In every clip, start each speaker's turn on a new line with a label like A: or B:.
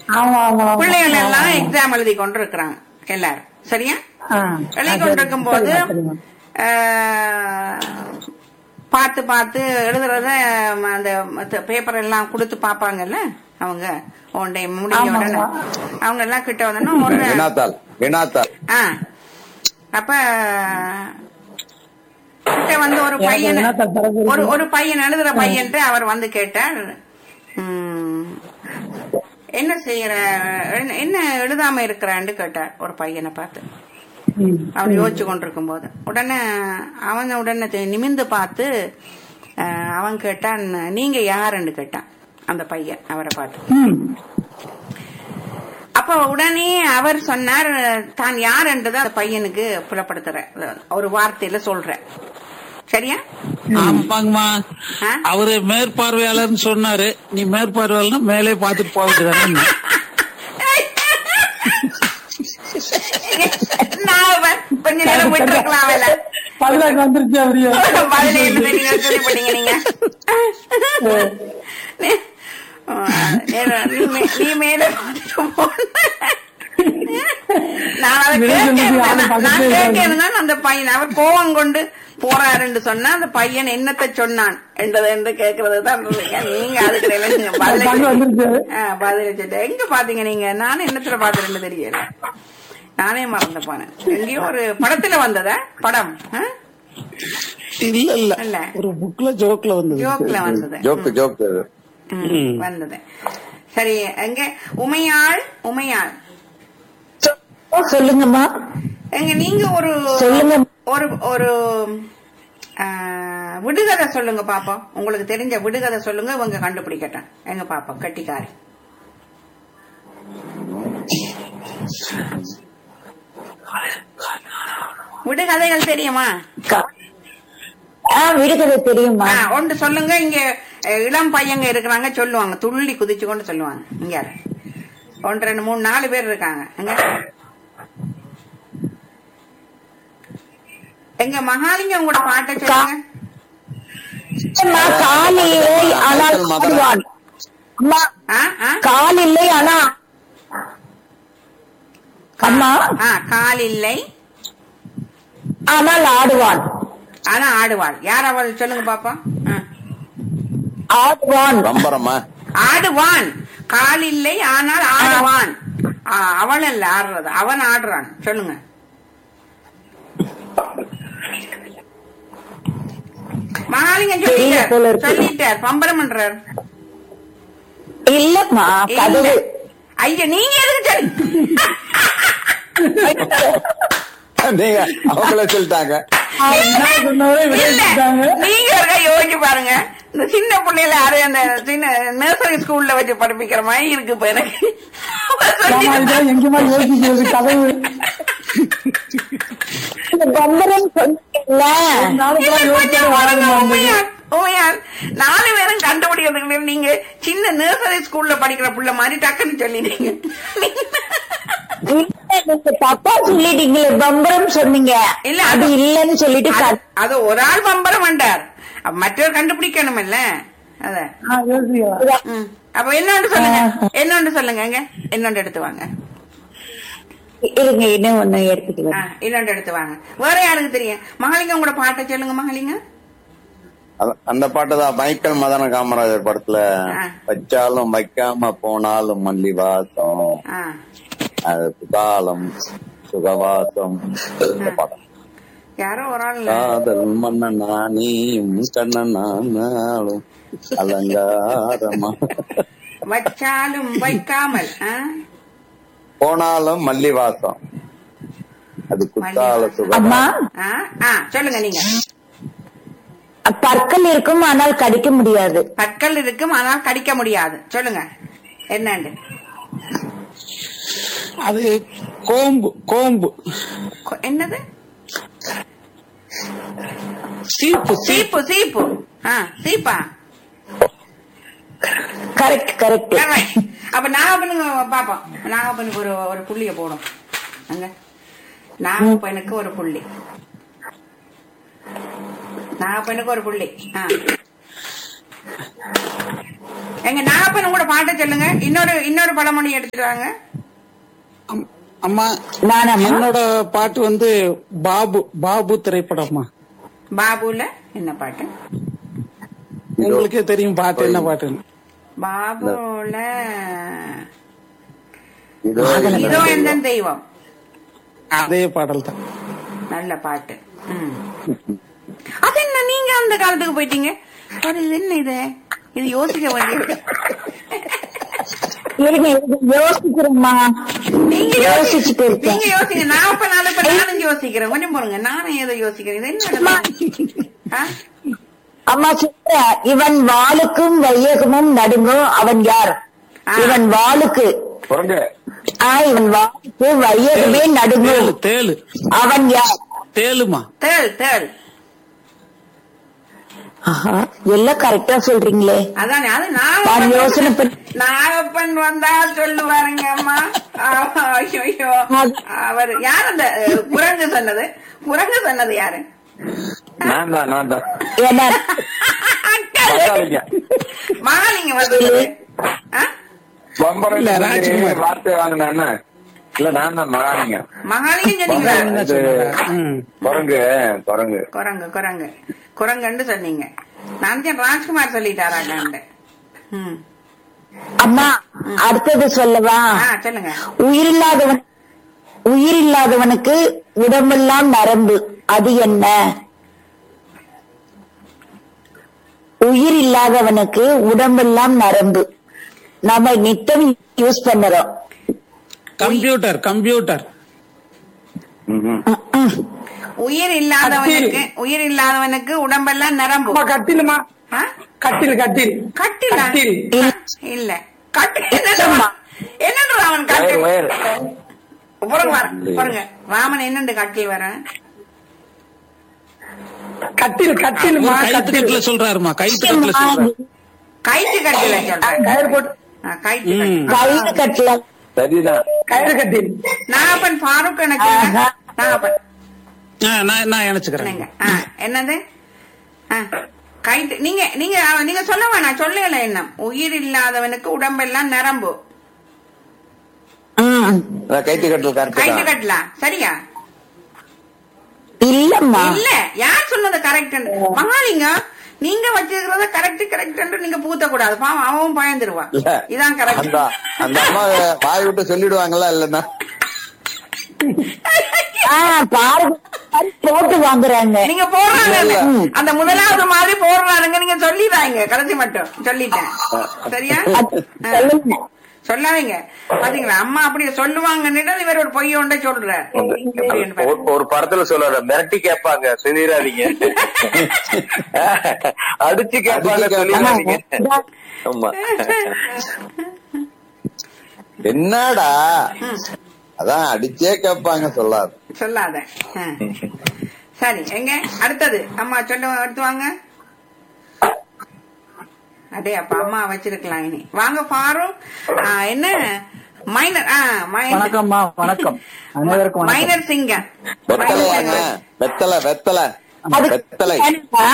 A: ஆமா ஆமா ஆமா.
B: பிள்ளைகள் எல்லாம் எக்ஸாம் எழுதி கொண்டு இருக்கிறாங்க எல்லாரும் சரியா
A: ஆ,
B: எழுதி
A: அது
B: கொண்டிருக்கும் போது
A: சரிம்மா, சரிம்மா.
B: பார்த்து பார்த்து எழுதுறத ம, அந்த பேப்பர் எல்லாம் கொடுத்து பாப்பாங்கல்ல அவங்க உன்டே முடிஞ்ச
A: ஆமாங்க.
B: உடனே அவங்க எல்லாம் கிட்ட வந்தோன்னா ஒரு
C: வினாத்தாள் வினாத்தாள்
B: ஆ அப்ப கிட்ட வந்து ஒரு
A: எனக்கு
B: பையன்
A: வினாத்தாள் தரது இருக்கு.
B: ஒரு ஒரு பையன் எழுதுற பையன்ட்டு அவர் வந்து கேட்டார் ம், என்ன செய்யற என்ன- என்ன எழுதாம இருக்கிறான்னு கேட்டார் ஒரு பையனை பார்த்து
A: ம்.
B: அவன் யோசிச்சு கொண்டிருக்கும் போது உடனே அவன் உடனே தெ- நிமிந்து பார்த்து அஹ், அவன் கேட்டான் நீங்க யாருன்னு கேட்டான் அந்த பையன் அவரை பார்த்து
A: ம்.
B: அப்ப உடனே அவர் சொன்னார் தான் யார் என்றதை அந்த பையனுக்கு புலப்படுத்துற ஒரு வார்த்தையில சொல்ற சரியா
D: ஆமாங்கம்மா
B: ஆ?
D: அவரு மேற்பார்வையாளர்னு சொன்னாரு நீ மேற்பார்வையாளர் மேலே பார்த்துட்டு போகுதுதானே
B: நான் அவன் கொஞ்ச நேரம் விட்டுருக்கலாம் அவள
A: பதிலாக்கு வந்துருச்சு அப்படியே
B: பதில என்ன நீங்க சொல்லி போட்டீங்க நீங்க ஆ, நேரா- நீ மே- நீ மேல பார்த்துட்டு போ. நான் அதை
A: விரைவில்
B: கேட்டேன்.
A: வந்து யாரும்
B: நான்
A: பக்கத்துல
B: கேட்டேன் தான் அந்த பையன் அவர் கோவம் கொண்டு போறாருன்னு சொன்னா அந்த பையன் என்னத்தை சொன்னான் என்றது என்று கேட்கறது தான் இருந்தீங்க. நீங்க அதுக்கு இடையில நீங்க பதில்
A: பங்கு வந்துருச்சு.
B: ஆ, பதில் வச்சுட்டு எங்க பாத்தீங்க நீங்க நானும் என்னத்துல பாத்துறேன்னு தெரியல நானே மறந்து போனேன் எங்கேயோ ஒரு படத்துல வந்ததா படம் ஆ?
D: இல்ல இல்ல
B: இல்ல.
D: ஒரு புக்ல ஜோக்ல வந்தது
B: ஜோக்ல வந்தது
C: ஜோக்கு ஜோக்கு
B: ம், வந்தது சரி எங்க உமையாள் உமையாள்
A: சொல்லுங்கம்மா
B: எங்க நீங்க ஒரு
A: சொல்லுங்க.
B: ஒரு ஒரு ஆ, விடுகதை சொல்லுங்க பாப்போம் உங்களுக்கு தெரிஞ்ச விடுகதை சொல்லுங்க இவங்க கண்டுபிடிக்கட்டும் எங்க பாப்போம் கட்டிக்காரி விடுகதைகள் தெரியுமா
A: விடுகதை தெரியுமா
B: ஆ, ஒன்று சொல்லுங்க இங்க அஹ், இளம் பையங்க இருக்கிறாங்க சொல்லுவாங்க துள்ளி குதிச்சு கொண்டு சொல்லுவாங்க இங்க ஒன்று ரெண்டு மூணு நாலு பேர் இருக்காங்க எங்க எங்க மகாலிங்க உங்களோட பாட்டை சொல்லுங்க
A: காலில்லை ஆனால் ஆடுவான் அம்மா
B: ஆ, ஆ?
A: கால் இல்லை ஆனா அம்மா
B: ஆ, கால் இல்லை
A: ஆனால் ஆடுவான்
B: ஆனா ஆடுவாள் யார் அவள் சொல்லுங்க பாப்பா ஆ.
A: ஆடுவான்
C: பம்பரமா
B: ஆடுவான் கால் இல்லை ஆனால் ஆடுவான் ஆ, அவள் அல்ல ஆடுறது அவன் ஆடுறான் சொல்லுங்க மகாலிங்கம்
A: தெரியல போல
B: சொல்லிட்டார்
A: இருக்கு.
B: சொல்லிட்டார் பம்பரம் பண்றார்
A: இல்லம்மா கதவு
B: ஐயா நீங்க எதுக்கு சொல்லி
C: நீங்க அவங்கள சொல்லிட்டாங்க
A: சொன்னவரே
B: இல்ல நீங்க இருக்கா யோசிச்சு பாருங்க இந்த சின்ன பிள்ளைல யாரு அந்த சின்ன நர்சரி ஸ்கூல்ல வச்சு படிப்பிக்கிற மாதிரி இருக்கு இப்ப எனக்கு
A: எங்கேயுமா யோசிக்கிறது கதவு பம்பரம் சொன்னீங்கல்ல
B: இல்ல, கொஞ்சம் பாருங்க, உண்மையால், உண்மையால். நாலு பேரும் கண்டுபிடிக்கிறதுக்கு நீங்க சின்ன நர்சரி ஸ்கூல்ல படிக்கிற புள்ள மாதிரி டக்குன்னு சொல்லிட்டீங்க
A: இல்ல, நீங்க தப்பா சொல்லிட்டீங்களே பம்பரம் சொன்னீங்க
B: இல்ல,
A: அது இல்லன்னு சொல்லிட்டு
B: அது-
A: கத்-
B: அது ஒரு ஆள் பம்பரம் வந்தார் அப்ப மற்றவர் கண்டுபிடிக்கணுமில்ல அத ம். அப்ப என்னொன்று சொல்லுங்க என்னொன்று சொல்லுங்க என்னொன்று எடுத்து வாங்க
A: இருங்க இன்னும் ஒண்ணு எடுத்துட்டு
B: ஆ,
A: வரேன்
B: இன்னொன்று எடுத்து வாங்க வேற யாருக்கு தெரியும் மகளிங்க உங்களோட பாட்டை சொல்லுங்க மகளிங்க
C: அத- அந்த பாட்டு தான் மைக்கேல் மதன காமராஜர் படத்துல
B: ஆ.
C: வச்சாலும் வைக்காம போனாலும் மல்லி வாசம்
B: ஆ.
C: அது சுகாலம் சுகவாசம் இந்த பாடம்
B: யாரோ ஒரு ஆள்
C: காதல் மன்னனா நீயும் கண்ணனாலும் அலங்காரமா
B: வச்சாலும் வைக்காமல் ஆ?
C: போனாலும் மல்லி வாசம் அது குத்தால சுகம்
A: அம்மா
B: ஆ? ஆ, சொல்லுங்க நீங்க
A: பற்கள் இருக்கும் ஆனால் கடிக்க முடியாது
B: பற்கள் இருக்கும் ஆனால் கடிக்க முடியாது சொல்லுங்க என்னண்டு
D: அது கோம்பு கோம்பு
B: கொ- என்னது
D: சீப்பு சீப்பு
B: சீப்பு சீப்பு ஆ சீப்பா
A: கரெக்ட் கரெக்ட்
B: Correct. அப்ப நாகப்பனுக்கு பாப்போம் நாகப்பனுக்கு ஒரு ஒரு புள்ளிய போடும் அங்க நாகப்பனுக்கு ஒரு புள்ளி நாகப்பனுக்கு ஒரு புள்ளி ஆ எங்க நாகப்பன் கூட பாட்டு சொல்லுங்க இன்னொரு இன்னொரு பழமொழி எடுத்துட்டு வாங்க
D: அம்- அம்மா
A: நானம்மா
D: என்னோட பாட்டு வந்து பாபு பாபு திரைப்படம்மா
B: பாபுல என்ன பாட்டு
D: உங்களுக்கே தெரியும் பாட்டு என்ன பாட்டுன்னு
B: பாபுல
C: இதோ
B: இதோ எந்த தெய்வம்
D: அதே பாடல் தான்
B: நல்ல பாட்டு ம். அது என்ன நீங்க அந்த காலத்துக்கு போயிட்டீங்க அது இது என்ன இது இது யோசிக்க வேண்டியது
A: இருங்க இருங்க, யோசிக்கிறேம்மா
B: நீங்க
A: யோசிச்சுட்டு
B: யோசி-
A: இருக்கேன்
B: நீங்க யோசிங்க நான் இப்ப நாலு இப்ப நானும் யோசிக்கிறேன் கொஞ்சம் போடுங்க நானும் ஏதோ யோசிக்கிறேன் இது என்ன ஆ?
A: அம்மா சொல்ற இவன் வாளுக்கும் வையகமும் நடுங்கும் அவன் யார்
B: ஆ.
A: இவன் வாளுக்கு
C: குரங்கு
A: ஆ இவன் வாளுக்கு வையகமே
D: தேளு
A: நடுங்கும்
D: தேளு
A: அவன் யார்
D: தேளுமா
B: தேள் தேள்
A: ஆஹா, எல்லாம் கரெக்டா சொல்றீங்களே
B: அதானே அது
A: நான்
B: நான்
A: யோசனை பண்ணி-
B: நாகப்பன் வந்தா சொல்லுவாருங்க அம்மா ஆமா, ஐயோ அவர் யார் அந்த அஹ், குரங்கு சொன்னது குரங்கு சொன்னது யாரு
C: நான் தான் நான் தான்
A: என்ன
C: பரவாயில்லைங்க.
B: மகாலிங்க வந்தது ஆ?
C: பம்பரம்
D: இல்ல, ராஜ்குமார்.
C: வார்த்தை வாங்கினா இல்ல நான் தான் மகானிங்க
B: மகாலிங்கம் சொன்னீங்களா
C: இது
D: ம்.
C: குரங்கு குரங்கு
B: குரங்கு குரங்கு குரங்குன்னு சொன்னீங்க நான் தான் ராஜ்குமார் சொல்லிட்டாராண்டாண்டு ம்
A: அம்மா அடுத்தது சொல்லவா
B: ஆ சொல்லுங்க
A: உயிரில்லாதவன் உயிரில்லாதவனுக்கு உடம்பெல்லாம் நரம்பு அது என்ன உயிர் இல்லாதவனுக்கு உடம்பெல்லாம் நரம்பு நம்ம நித்தம் யூஸ் பண்ணுறோம்
D: கம்ப்யூட்டர் கம்ப்யூட்டர்
C: ம்ஹும்.
B: உயிர் இல்லாதவனுக்கு உயிர் இல்லாதவனுக்கு உடம்பெல்லாம் நிரம்பும்
E: அம்மா கட்டிலுமா
B: ஆ?
E: கட்டில் கட்டில்
B: கட்டிலா
E: கட்டில்.
B: இல்ல கட்டில் என்னடா? என்னடா அவன் கட்டில்
C: வயர், வயர்.
B: பாருங்க பாருங்க ராமன் என்னண்டு கட்டில் வர
E: கட்டில் கட்டிலுமா
D: கைத்து
E: கட்டில்
D: கட்டுல சொல்றாருமா கைத்து கட்டுல சொல்றாரு
B: கைத்து கட்டில சொல்றேன்
E: கயிறு போட்டு
B: ஆ, கைத்து
D: ம்.
B: கட்டில்
A: கயிறு கட்டல
C: சரிதான்
E: கயிறு கட்டில்
B: நாகப்பன் ஃபாரூக் எனக்கு
A: ஆஹா.
B: நாகப்பன்
D: ஆ, நான் நான் நினைச்சுக்கிறேன்
B: என்னங்க ஆ, என்னது ஆ, கைட்டு நீங்க நீங்க நீங்க சொல்ல வேணாம் சொல்லல என்ன உயிர் இல்லாதவனுக்கு உடம்பெல்லாம் நரம்பு
A: ம்.
C: அதான் கைத்து கட்டல்
B: கைட்டு
C: கரெக்ட்
B: கட்டலாம் சரியா
A: இல்லம்மா
B: இல்ல யார் சொன்னது கரெக்ட் மகாலிங்க நீங்க வச்சிருக்கிறத கரெக்ட் கரெக்ட் நீங்க பூத்த கூடாது பாவம் அவன் பயந்துருவான்
C: இல்ல
B: இதான் கரெக்ட்
C: அந்த அந்த அம்மா வாய் விட்டு சொல்லிடுவாங்கல்ல இல்லன்னா
A: ஆ, பாருங்க போட்டு வாங்குறாங்க
B: நீங்க போடுறாங்க
A: ம்.
B: அந்த முதலாவது மாதிரி போடுறாருங்க நீங்க சொல்லிடுறாங்க கடைசி மட்டும் சொல்லிட்டேன் சரியா
A: அது
B: ஆ.
A: சொல்லுங்க
B: சொல்லாதீங்க பாத்தீங்களா அம்மா அப்படி சொல்லுவாங்கன்னு இவர் ஒரு பொய்ய ஒன்றை சொல்றார் எப்படின்னு பாருங்க.
C: ஒரு- ஒரு படத்துல சொல்லுவாரு மிரட்டி கேட்பாங்க சொல்லிடாதீங்க அடிச்சு கேட்பாங்க சொல்லிடாதீங்க ஆமா என்னடா அதான் அடிச்சே கேட்பாங்க சொல்லாது
B: சொல்லாத ஆ. சரி எங்க அடுத்தது அம்மா சொல்ல எடுத்து வாங்க அதே அப்ப அம்மா வச்சிருக்கலாம் இனி வாங்க பாரு ஆ, என்ன மைனர் ஆ மைனர்
E: வணக்கம்மா வணக்கம் அனைவருக்கும் வணக்கம்
B: மைனர் சிங்கம்
C: வெத்தலையாங்க வெத்தலை வெத்தலை
A: அதுக்கு
C: வெத்தலை
A: வேணாவா?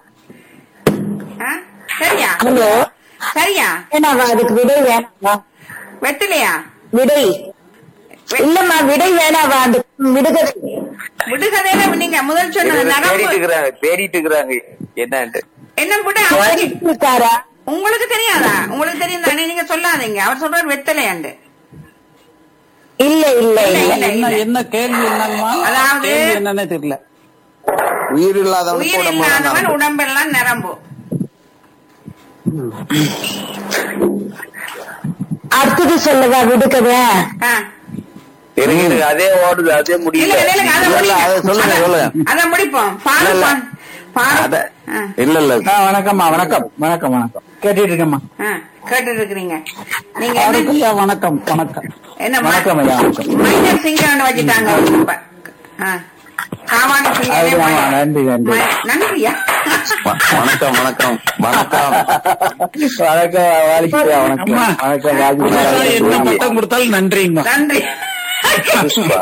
B: ஆ? சரியா
A: ஹலோ
B: சரியா
A: வேணாவா அதுக்கு விடை வேணாவா
B: வெத்தலையா
A: விடை இல்லம்மா விடை வேணாவா அந்த விடுகதை
B: விடுகதையில நீங்க முதல் சொன்னது நரம்பு
C: இருக்கிறாங்க தேடிட்டு இருக்கிறாங்க என்னன்ட்டு
B: என்ன விட அவருக்கு
A: இருக்காரா
B: உங்களுக்கு தெரியாதா உங்களுக்கு தெரியும் தானே நீங்க சொல்லாதீங்க அவர் சொல்றாரு வெத்தலையாண்டு
A: இல்ல இல்ல இல்ல
B: இல்ல,
D: என்ன
B: இல்ல.
D: என்ன கேள்வி என்னங்கம்மா
B: அதாவது-
D: கேள்வி என்னன்னே தெரியல
C: உயிர் இல்லாதவனுக்கு
B: உயிர்
C: உடம்பு
B: இல்லாதவன்
C: நரம்பு.
B: உடம்பெல்லாம் நிரம்பும்
A: அடுத்தது சொல்லவா விடுகதை
B: ஆ.
C: இருங்க, இருங்க, அதே ஓடுது அதே
B: இல்ல
C: முடியல
B: இல்ல, இல்ல, அதை
C: இல்ல, இல்ல,
B: முடிங்க.
C: அதை சொல்லுங்க
B: அத-
C: சொல்லுங்க
B: அத முடிப்போம் பாரு
C: இல்ல, இல்ல.
B: பாரு. பாரு
C: அத
B: ஆ,
C: இல்ல இல்ல
E: ஆ, வணக்கம்மா வணக்கம் வணக்கம் வணக்கம் கேட்டுட்டு இருக்கேம்மா
B: ஆ, கேட்டுட்டு இருக்கிறீங்க நீங்க என்ன
D: அதுக்குய்யா வணக்கம் வணக்கம்
B: என்ன
E: வணக்கம் ஐயா, வணக்கம்.
B: மைனர் சிங்கம் வச்சுட்டாங்க இப்ப. ஆ. காவாணி சிங்கம்
E: அது ஆமா, நன்றி, நன்றி.
B: நன்றியா
C: வ- வணக்கம் வணக்கம் வணக்கம்
E: வணக்கம் வாலிக்கியா வணக்கம்
D: அம்மா.
E: வணக்கம்
D: புதுசா என்ன
E: ராஜ்குமார்
D: பட்டம் கொடுத்தாலும் நன்றிங்கம்மா
B: நன்றி
C: புஷ்பா.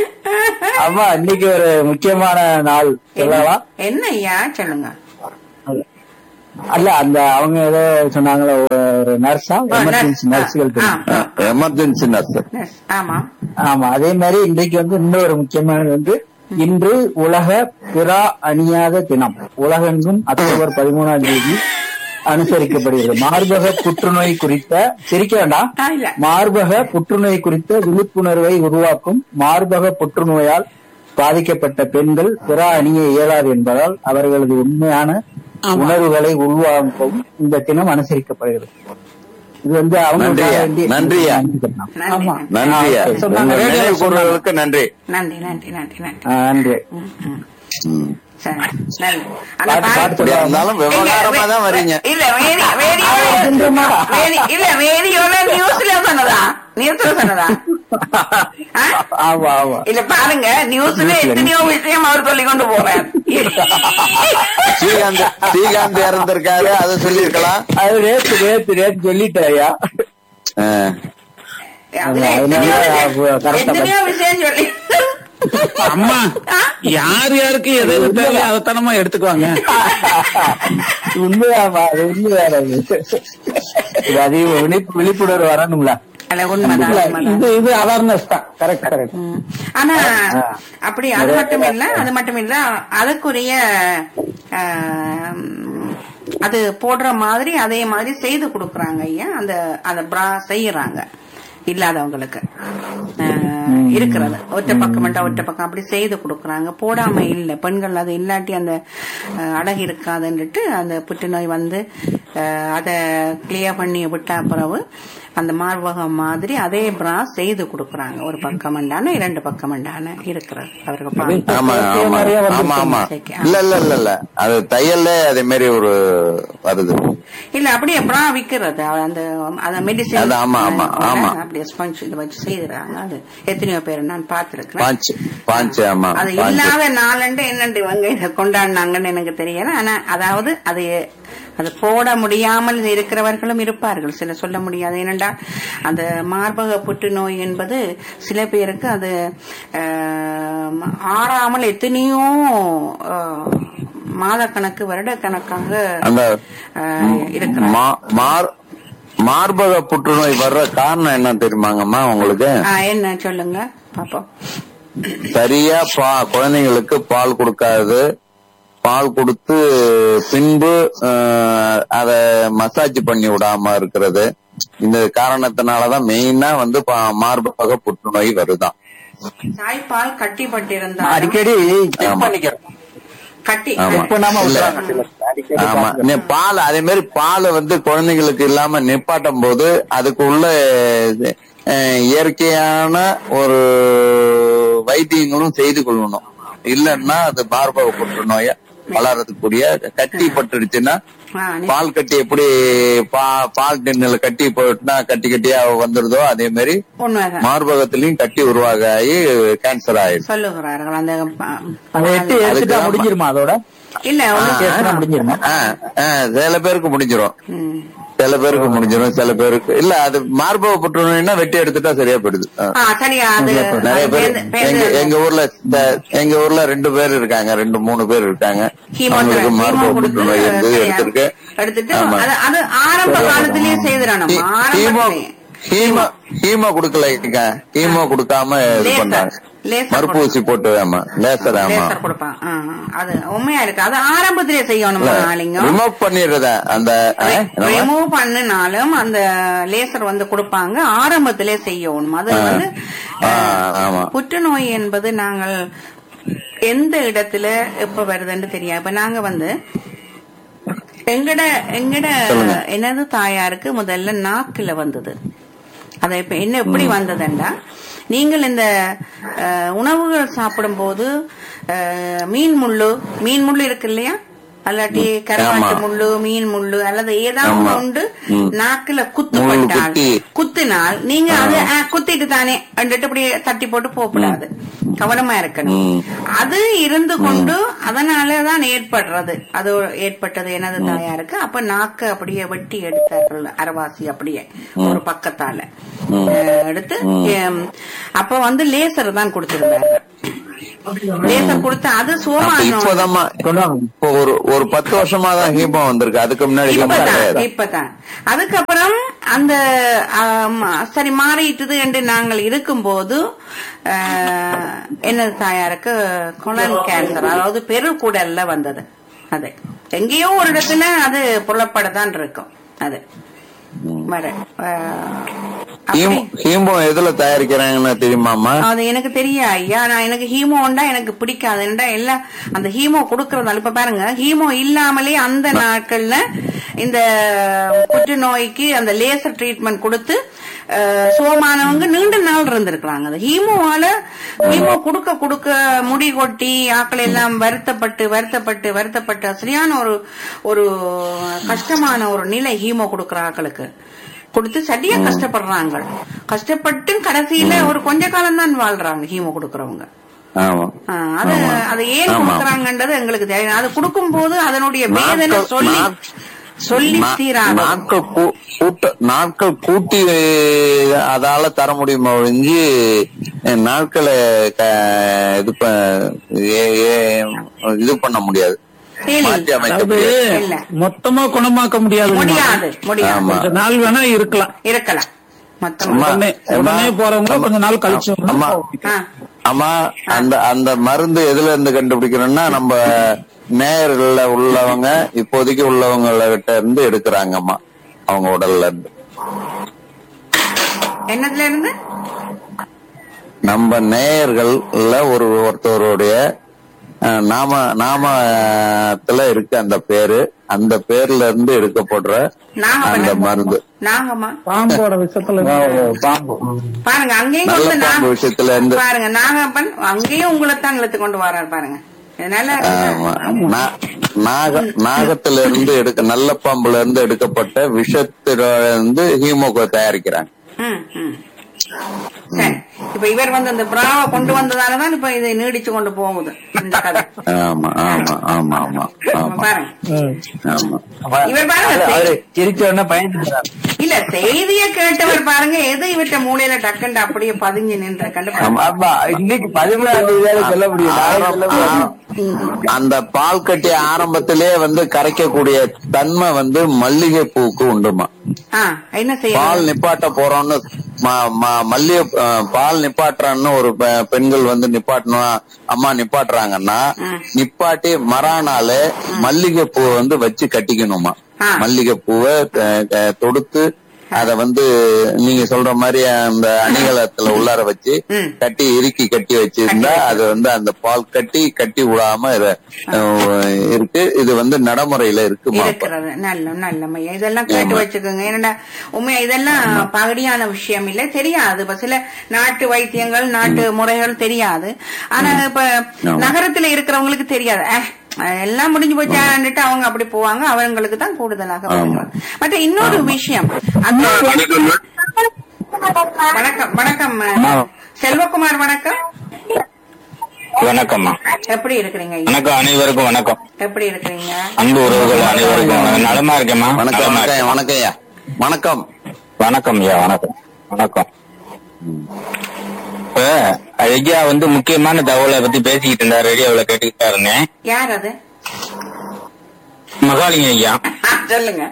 E: அம்மா இன்னைக்கு ஒரு முக்கியமான நாள் சொல்லலாம்
B: என்ன ஐயா சொல்லுங்க
E: அல்ல அந்த அவங்க ஏதோ சொன்னாங்களே ஒரு நர்ஸா எமர்ஜென்சி
B: nurse.
E: நர்ஸுகள்
B: ஆ,
E: தெரியும்
C: எமர்ஜென்சி நர்ஸ்
B: Yes, ஆமா
E: ஆமா அதே மாதிரி இன்றைக்கு வந்து இன்னொரு முக்கியமானது வந்து இன்று உலக பிறா அணியாத தினம் உலகெங்கும் அக்டோபர் பதிமூணாம் தேதி அனுசரிக்கப்படுகிறது மார்பக புற்றுநோய் குறித்த சிரிக்க வேண்டாம்
B: ஆ, இல்ல.
E: மார்பக புற்றுநோய் குறித்த விழிப்புணர்வை உருவாக்கும் மார்பக புற்றுநோயால் பாதிக்கப்பட்ட பெண்கள் பிறா அணிய இயலாது என்பதால் அவர்களது உண்மையான உணர்வுகளை உள்வாங்கவும் இந்த தினம் அனுசரிக்கப்படுகிறது இது வந்து அவங்களுக்காக
C: நன்றியா,
E: வேண்டி-
C: நன்றியா.
B: நன்றி,
E: ஆமா
B: நன்றி.
C: நன்றியா
E: ஆ, சொன்னாங்க.
C: உங்க
E: ரேடியோல
C: நினைவு கூறுவதற்கு நன்றி
B: நன்றி நன்றி நன்றி நன்றி
E: ஆ, நன்றி
B: ம், ம்.
C: ம்.
B: சரி நன்றி அந்த
E: பாட்டு,
B: பாட்டு-
E: பாட்டு
C: அப்படியா இருந்தாலும் விவகாரமா தான் வரீங்க
B: இல்ல ரேடி ரேடியோ ரேடி- இல்ல ரேடியோல நியூஸ்ல சொன்னதா நியூஸ்ல சொன்னதா ஆ?
E: ஆமா ஆமா
B: இல்ல பாருங்க நியூஸ்ல எத்தனையோ விஷயம் அவர் சொல்லி கொண்டு போறார்
C: ஸ்ரீகாந்த் ஸ்ரீகாந்த் இறந்திருக்காரு அதை சொல்லியிருக்கலாம்
E: அது நேத்து நேத்து நேத்து சொல்லிட்டேன் ஐயா
C: ஆ.
B: அதுல
E: அதனால
B: எத்தனையோ
E: அவ
B: விஷயம்
E: correct ஆ
B: எத்தனையோ விஷயம் சொல்லி
D: அம்மா யார் யாருக்கு எது எது தேவையோ அதைத்தனமா எடுத்துக்குவாங்க
E: உண்மையாமா அது உண்மையான இது அதிக விழிப்பு விழிப்புணர்வு வரணும்ல
B: அல்ல உண்மைதான்
E: இல்ல,
B: உண்மைதான்
E: இது இது அவேர்னஸ் தான் கரெக்ட் கரெக்ட்
B: ம். ஆனா அப்படி அது மட்டும் இல்ல அது மட்டும் இல்ல அதுக்குரிய ஆம், அது போடுற மாதிரி அதே மாதிரி செய்து கொடுக்கறாங்க ஐயா அந்த அந்த பிரா செய்யறாங்க இல்லாதவங்களுக்கு ஆஹ், இருக்கிறது ஒற்றை பக்கம் மட்டும் ஒற்றை பக்கம் அப்படி செய்து கொடுக்கறாங்க போடாம இல்ல பெண்கள் அது இல்லாட்டி அந்த ஆஹ், அழகு இருக்காதுன்னுட்டு அந்த புற்றுநோய் வந்து ஆஹ், அதை கிளியர் பண்ணி விட்டா பிறகு அந்த மார்பகம் மாதிரி அதே பிரா செய்து கொடுக்கறாங்க ஒரு பக்கம் மண்டான இரண்டு பக்கம் மண்டான இருக்கிறது அவர்கள் பார்த்து.
C: ஆமா
E: இதே
C: ஆமா
E: மாதிரியே
C: ஆமா
E: வந்துருச்சு
C: ஆமா
B: இசைக்கு.
C: இல்ல இல்ல இல்ல இல்ல அது தையல்ல அதே மாதிரி ஒரு வருது
B: இல்ல அப்படியே பிரா விக்கிறது அவ அந்த அந்த மெடிசின்
C: அது ஆமா, ஆமா, ஆமா.
B: அப்படியே ஸ்பஞ்ச் இதை வச்சு செய்யறாங்க அது எத்தனையோ பேர் நான் பார்த்திருக்கிறேன்
C: பாஞ்சு பாஞ்சு ஆமா
B: அது
C: பாஞ்சு
B: இல்லாத நாளண்டு என்னண்டு இவங்க இதை கொண்டாடினாங்கன்னு எனக்கு தெரியல ஆனா அதாவது அது அது போட முடியாமல் இருக்கிறவர்களும் இருப்பார்கள் சில சொல்ல முடியாது ஏனென்றா அந்த மார்பக புற்றுநோய் என்பது சில பேருக்கு அது ஆஹ், ஆறாமல் எத்தனையோ ஆஹ், மாதக்கணக்கு வருடக்கணக்காக
C: அந்த
B: ஆஹ், இருக்கிறாங்க
C: மா- மார் மார்பக புற்றுநோய் வர்ற காரணம் என்ன தெரியுமாங்கம்மா உங்களுக்கு
B: ஆஹ், என்ன சொல்லுங்க பாப்போம்
C: சரியா பா குழந்தைங்களுக்கு பால் கொடுக்காது பால் கொடுத்து பின்பு அஹ், அத மசாஜ் பண்ணி விடாம இருக்கிறது இந்த காரணத்தினாலதான் மெயினா வந்து பா- மார்பக புற்றுநோய் வருதான்
B: தாய்ப்பால் கட்டிப்பட்டிருந்தாலும்
E: அடிக்கடி செக்
C: ஆமா.
E: பண்ணிக்கிறோம்
B: கட்டி
C: ஆமா.
E: செக் பண்ணாம
C: இல்ல.
E: விட்டுறாங்க சிலர். அடிக்கடி
C: ஆமா
E: பார்க்கிறோம்.
C: நீ பால் அதே மாதிரி பால் வந்து குழந்தைங்களுக்கு இல்லாம நிப்பாட்டும் போது அதுக்கு உள்ள அஹ், இயற்கையான ஒரு வைத்தியங்களும் செய்து கொள்ளணும் இல்லன்னா அது மார்பக புற்றுநோய வளர்றதுக்குரிய கட்டி பட்டுடுச்சுன்னா
B: ஆ, நீ-
C: பால் கட்டி எப்படி பா- பால் டின்னுல கட்டி போட்டுனா கட்டி கட்டியா வந்துருதோ அதே மாதிரி
B: உண்மைதான்
C: மார்பகத்திலயும் கட்டி உருவாகி கேன்சர் ஆயிடும்
B: சொல்லுகிறார்கள் அந்த ப-
E: அதை எட்டு எடுத்துட்டா
C: அதுக்கு
E: முடிஞ்சிருமா அதோட
B: இல்ல ஒரு-
E: எடுத்துட்டா முடிஞ்சிருமா
C: ஆ, ஆ, சில பேருக்கு முடிஞ்சிரும்
B: ம்.
C: சில பேருக்கு முடிஞ்சிடும் சில பேருக்கு இல்ல அது மார்பக புற்றுநோய்னா வெட்டி எடுத்துட்டா சரியா போயிடுது ஆ.
B: ஆ, சரியா அது
C: நிறைய
B: அது
C: பேர்
B: பேருந்து-
C: எங்க
B: பேருந்து-
C: எங்க ஊர்ல இந்த- எங்க ஊர்ல ரெண்டு பேர் இருக்காங்க ரெண்டு மூணு பேர் இருக்காங்க
B: கீமோ
C: அவங்களுக்கு
B: தெரப்பி,
C: மார்பக
B: கீமோ கொடுத்து
C: புற்றுநோய் இருந்து
B: சரியா
C: எடுத்திருக்கு
B: எடுத்துட்டு
C: ஆமா.
B: அது அது ஆரம்ப காலத்திலேயே செய்திடணும்
C: ஹீ- ஹீமோ
B: ஆரம்பத்திலேயே
C: ஹீமோ ஹீமோ கொடுக்கல ஹீமோ கொடுக்காம இது
B: லேசர்.
C: பண்றாங்க
B: லேசர்
C: மறுப்பு ஊசி போட்டு ஆமா லேசர் ஆமா
B: லேசர் கொடுப்பான் ஆ, அது உண்மையா இருக்கு அது ஆரம்பத்திலே செய்யணும் நாளிங்க
C: ரிமூவ் பண்ணிடுறத அந்த ஆ, என்னம்மா?
B: ரிமூவ் பண்ணினாலும் அந்த லேசர் வந்து கொடுப்பாங்க ஆரம்பத்திலே செய்யணும் அது
C: ஆ.
B: வந்து
C: ஆ,
B: அஹ்,
C: ஆமா.
B: புற்றுநோய் என்பது நாங்கள் எந்த இடத்துல எப்ப வருதுன்னு தெரியாது இப்ப நாங்க வந்து எங்கட எங்கட
C: சொல்லுங்க.
B: எனது தாயாருக்கு முதல்ல நாக்குல வந்தது அது இப்ப என்ன எப்படி வந்ததுண்டா நீங்கள் இந்த அஹ், உணவுகள் சாப்பிடும்போது அஹ், மீன் முள்ளு மீன் முள்ளு இருக்கு இல்லையா அல்லாட்டி கரவாட்டு
C: ஆமா.
B: முள்ளு மீன் முள்ளு அல்லது ஏதாவது
C: ஆமா.
B: உண்டு
C: ம்.
B: நாக்குல
C: முள்ளு
B: குத்துப்பட்டால்
C: குத்தி.
B: குத்தினால் நீங்க அது ஆ, குத்திட்டு தானே அண்டுட்டு இப்படி தட்டி போட்டு போகக்கூடாது கவனமா இருக்கணும்
C: ம்.
B: அது இருந்து கொண்டு அதனாலதான் ஏற்படுறது அது ஏற்பட்டது எனது தாயாருக்கு அப்ப நாக்கு அப்படியே வெட்டி எடுத்தார்கள் அரவாசி அப்படியே ஒரு பக்கத்தால அஹ், எடுத்து எம், அப்ப வந்து லேசர் தான் கொடுத்திருந்தாரு லேசர் கொடுத்து அது
C: அப்ப
B: சோமானம்
C: இப்போதாம்மா இப்போ ஒரு ஒரு பத்து வருஷமா தான் ஹீமோ வந்திருக்கு அதுக்கு முன்னாடி ஹீமோ
B: இப்பதான்
C: கிடையாது
B: இப்பதான் அதுக்கப்புறம் அந்த ஆம், சரி மாறிட்டுது என்று நாங்கள் இருக்கும்போது ஆஹ், எனது தாயாருக்கு குளன் கேன்சர் அதாவது பெருக்குடல்ல வந்தது அது எங்கேயோ ஒரு இடத்துல அது புலப்படத்தான் இருக்கும் அது வர ஆஹ், அப்படி-
C: ஹீமோ ஹீமோ எதுல தயாரிக்கிறாங்கன்னு தெரியுமாமா
B: அது எனக்கு தெரியா ஐயா நான் எனக்கு ஹீமோண்டா எனக்கு பிடிக்காது ஏன்டா எல்லாம் அந்த ஹீமோ கொடுக்கறதால இப்ப பாருங்க ஹீமோ இல்லாமலே அந்த நாட்கள்ல இந்த புற்றுநோய்க்கு அந்த லேசர் ட்ரீட்மெண்ட் கொடுத்து அஹ், சுகமானவங்க நீண்ட நாள் இருந்திருக்கிறாங்க அந்த ஹீமோவால ஹீமோ கொடுக்க கொடுக்க முடி கொட்டி ஆக்கள் எல்லாம் வருத்தப்பட்டு வருத்தப்பட்டு வருத்தப்பட்டு சரியான ஒரு ஒரு கஷ்டமான ஒரு நிலை ஹீமோ கொடுக்கிற ஆக்களுக்கு கொடுத்து சரியா கஷ்டப்படுறாங்க கஷ்டப்பட்டு கடைசியில ஒரு கொஞ்ச காலம் தான் வாழ்றாங்க ஹீமோ கொடுக்கறவங்க
C: ஆமா
B: ஆ, அது அது ஏன்
C: ஆமா.
B: கொடுக்கறாங்கன்றது எங்களுக்கு தெரியும் அது கொடுக்கும் போது அதனுடைய வேதனை
C: நாட்கள்
B: சொல்லி
C: நாட்-
B: சொல்லி
C: நா-
B: தீராது
C: நாட்கள் கூ- கூட்ட நாட்கள் கூட்டி அதால தர முடியுமா ஒழிஞ்சு அஹ், நாட்களை க- இது ப- ஏ- ஏ- இது பண்ண முடியாது
B: சரி.
C: மாற்றி அமைக்க
D: அதாவது
C: முடியாது
B: இல்ல.
D: மொத்தமா குணமாக்க முடியாது
B: முடியாது முடியாது
C: ஆமா.
D: கொஞ்ச நாள் வேணா இருக்கலாம்
B: இருக்கலாம் மொத்தமா
C: அம்மா,
D: உடனே
C: அம்மா,
D: உடனே போறவங்க கொஞ்ச நாள் கழிச்சு வந்து
C: அம்மா
B: ஆ,
C: ஆமா அந்த அந்த மருந்து எதுல இருந்து கண்டுபிடிக்கணும்னா நம்ம நேயர்கள்ல உள்ளவங்க இப்போதைக்கு உள்ளவங்கள கிட்ட இருந்து எடுக்கிறாங்கம்மா அவங்க உடல்ல இருந்து
B: என்னதுல இருந்து
C: நம்ம நேயர்கள்ல ஒரு ஒருத்தருடைய அஹ், நாம நாமத்துல இருக்கு அந்த பேரு அந்த பேர்ல இருந்து எடுக்கப்படுற அந்த
B: நாகப்பண்ண
C: மருந்து
B: நாகம்மா
D: பாம்போட விஷயத்துல
E: பாம்பு
B: பாருங்க அங்கேயும்
C: நல்ல
B: கொண்டு
C: பாம்பு
B: நாக-
C: விஷயத்துல இருந்து
B: பாருங்க நாகப்பன் அங்கேயும் உங்களைத்தான் இழுத்து கொண்டு வராரு பாருங்க இதனால
C: ஆமா. நா- நாக நாகத்துல இருந்து எடுக்க நல்ல பாம்புல இருந்து எடுக்கப்பட்ட விஷத்துல இருந்து ஹீமோகோ தயாரிக்கிறாங்க
B: ம், ம். சரி இப்ப இவர் வந்து அந்த பிராவை கொண்டு வந்ததாலதான் இப்ப இதை நீடிச்சு கொண்டு போகுது இந்த கதை
C: ஆமா ஆமா ஆமா ஆமா
B: இப்ப
C: ஆமா
B: பாருங்க
C: ஆமா
B: இவர் பாருங்க
E: அவரு
B: செய்-
E: சிரிச்ச உடனே பயந்துட்டாரு
B: இல்ல செய்திய கேட்டவர் பாருங்க எது இவற்ற மூலையில டக்குண்டு அப்படியே பதிஞ்சு நின்ற கண்டு
C: ஆமா.
E: ஆமா இன்னைக்கு பதிமூணாம் தேதி சொல்ல முடியும் நாளைக்கு சொல்ல முடியாது.
C: அந்த பால் கட்டி ஆரம்பத்திலே வந்து கரைக்கக்கூடிய தன்மை வந்து மல்லிகை பூவுக்கு உண்டுமா
B: ஆ, என்ன
C: பால்
B: செய்யணும்
C: நிப்பாட்ட போறோம்னு ம- ம- மல்லிகை அஹ், பால் நிப்பாட்டுறான்னு ஒரு பெ- பெண்கள் வந்து நிப்பாட்டணும் அம்மா நிப்பாட்டுறாங்கன்னா
B: ம்.
C: நிப்பாட்டி மறானால மல்லிகை பூவை வந்து வச்சு கட்டிக்கணுமா
B: ஆ.
C: மல்லிகை பூவை அஹ், அஹ், தொடுத்து அத வந்து நீங்க சொல்ற மாதிரி அந்த அணிகலத்துல உள்ளார வச்சு
B: ம்.
C: கட்டி இறுக்கி கட்டி வச்சிருந்தா அது வந்து அந்த பால் கட்டி கட்டி விடாம இரு- அஹ், இருக்கு இது வந்து நடைமுறையில இருக்குமா
B: இருக்கிறது நல்ல நல்ல மையா இதெல்லாம் கேட்டு
C: ஆமா.
B: வச்சுக்கோங்க என்னடா உண்மையா இதெல்லாம் பகடியான விஷயம் இல்ல தெரியாது இப்ப சில நாட்டு வைத்தியங்கள் நாட்டு முறைகள் தெரியாது ஆனா இப்ப
C: ஆமா.
B: நகரத்துல இருக்கிறவங்களுக்கு தெரியாது அஹ், எல்லாம் முடிஞ்சு போச்சான்னுட்டு அவங்க அப்படி போவாங்க அவங்களுக்கு தான் கூடுதலாக
C: ஆமா.
B: மற்ற இன்னொரு விஷயம் அந்த வணக்கம் வணக்கம் அஹ், செல்வகுமார் வணக்கம்
F: வணக்கம்மா
B: எப்படி இருக்கிறீங்க ஐயா?
F: வணக்கம் அனைவருக்கும் வணக்கம்
B: எப்படி இருக்கிறீங்க
F: அன்பு உறவுகள் அனைவருக்கும் வணக்கம். நலமா இருக்கேம்மா
C: வணக்கம்
F: நலமா
C: வணக்கம்
F: இருக்கேன்.
C: வணக்கம் ஐயா வணக்கம்
F: வணக்கம் ஐயா வணக்கம் வணக்கம் இப்ப ஐயா வந்து முக்கியமான தகவலை பத்தி பேசிக்கிட்டு இருந்தார் ரேடியோவில் கேட்டுக்கிட்டா இருந்தேன்
B: யார் அது
F: மகாலிங்க ஐயா
B: ஆ, சொல்லுங்க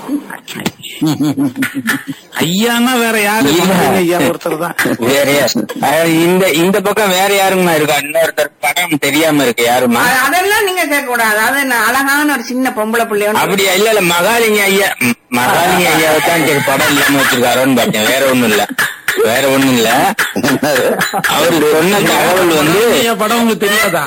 D: ஐயானா வேற யாரு
F: இல்ல.
D: ஐயா ஒருத்தர் தான்
F: வேற யார்? அஹ் இந்த இந்த பக்கம் வேற யாருங்கம்மா இருக்கா இன்னொருத்தர் படம் தெரியாம இருக்கு யாருமா
B: அ- அதெல்லாம் நீங்க கேட்க கூடாது அது நான் அழகான ஒரு சின்ன பொம்பளை பிள்ளையோட
F: அப்படியா இல்ல இல்ல மகாலிங்க ஐயா ம், மகாலிங்க ஐயாவை தான் சரி படம் இல்லாம வச்சிருக்காரோன்னு பார்த்தேன் வேற ஒண்ணும் இல்ல வேற ஒண்ணும் இல்ல அவரு சொன்ன தகவல் வந்து
D: ஐயா படம் உங்களுக்கு தெரியாதா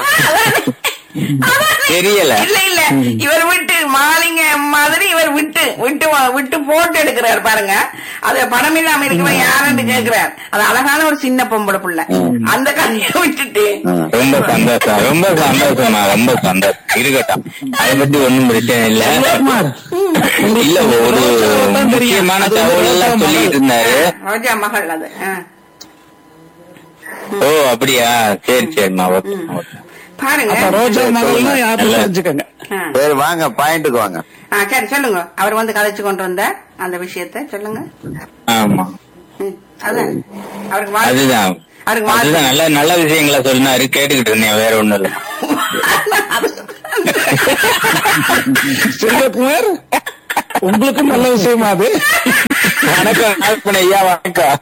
F: தெரியல
B: இல்ல இல்ல இவர் விட்டு மாலிங்க மாதிரி இவர் விட்டு விட்டு விட்டு போட்டு எடுக்கிறார் பாருங்க அது படம் இல்லாம இருக்கவன் யாருன்னு கேக்குறார் அது அழகான ஒரு சின்ன பொம்பளை புள்ள அந்த கதையை விட்டுட்டு
F: ரொம்ப சந்தோஷம் ரொம்ப சந்தோஷமா ரொம்ப சந்தோஷம் இருக்கட்டும் அதை பத்தி ஒண்ணும் பிரச்சனை இல்ல
D: குமார்,
F: இல்ல ஒரு முக்கியமான தகவல் எல்லாம் சொல்லிட்டு இருந்தாரு
B: ரோஜா மகள் அது ஆ.
F: ஓ அப்படியா சரி சரிம்மா ஓகே ஓகே.
B: பாருங்க
D: அப்ப ரோஜா மகள்னா யாரும் தெரிஞ்சுக்கங்க
B: ஆ.
C: சரி வாங்க பாயிண்ட்டுக்கு வாங்க
B: ஆ, சரி சொல்லுங்க அவர் வந்து கதைச்சு கொண்டு வந்தார் அந்த விஷயத்த சொல்லுங்க
F: ஆமா
B: ம், அதான் அவருக்கு வாழ்த்து
F: அதுதான்
B: அவருக்கு வாழ்த்து
F: அதுதான் நல்ல நல்ல விஷயங்களை சொன்னாரு கேட்டுக்கிட்டு இருந்தேன் வேற ஒண்ணும் இல்ல
D: செல்வகுமார் உங்களுக்கும் நல்ல விஷயமா அது
F: வணக்கம் நாகப்பன் ஐயா வணக்கம்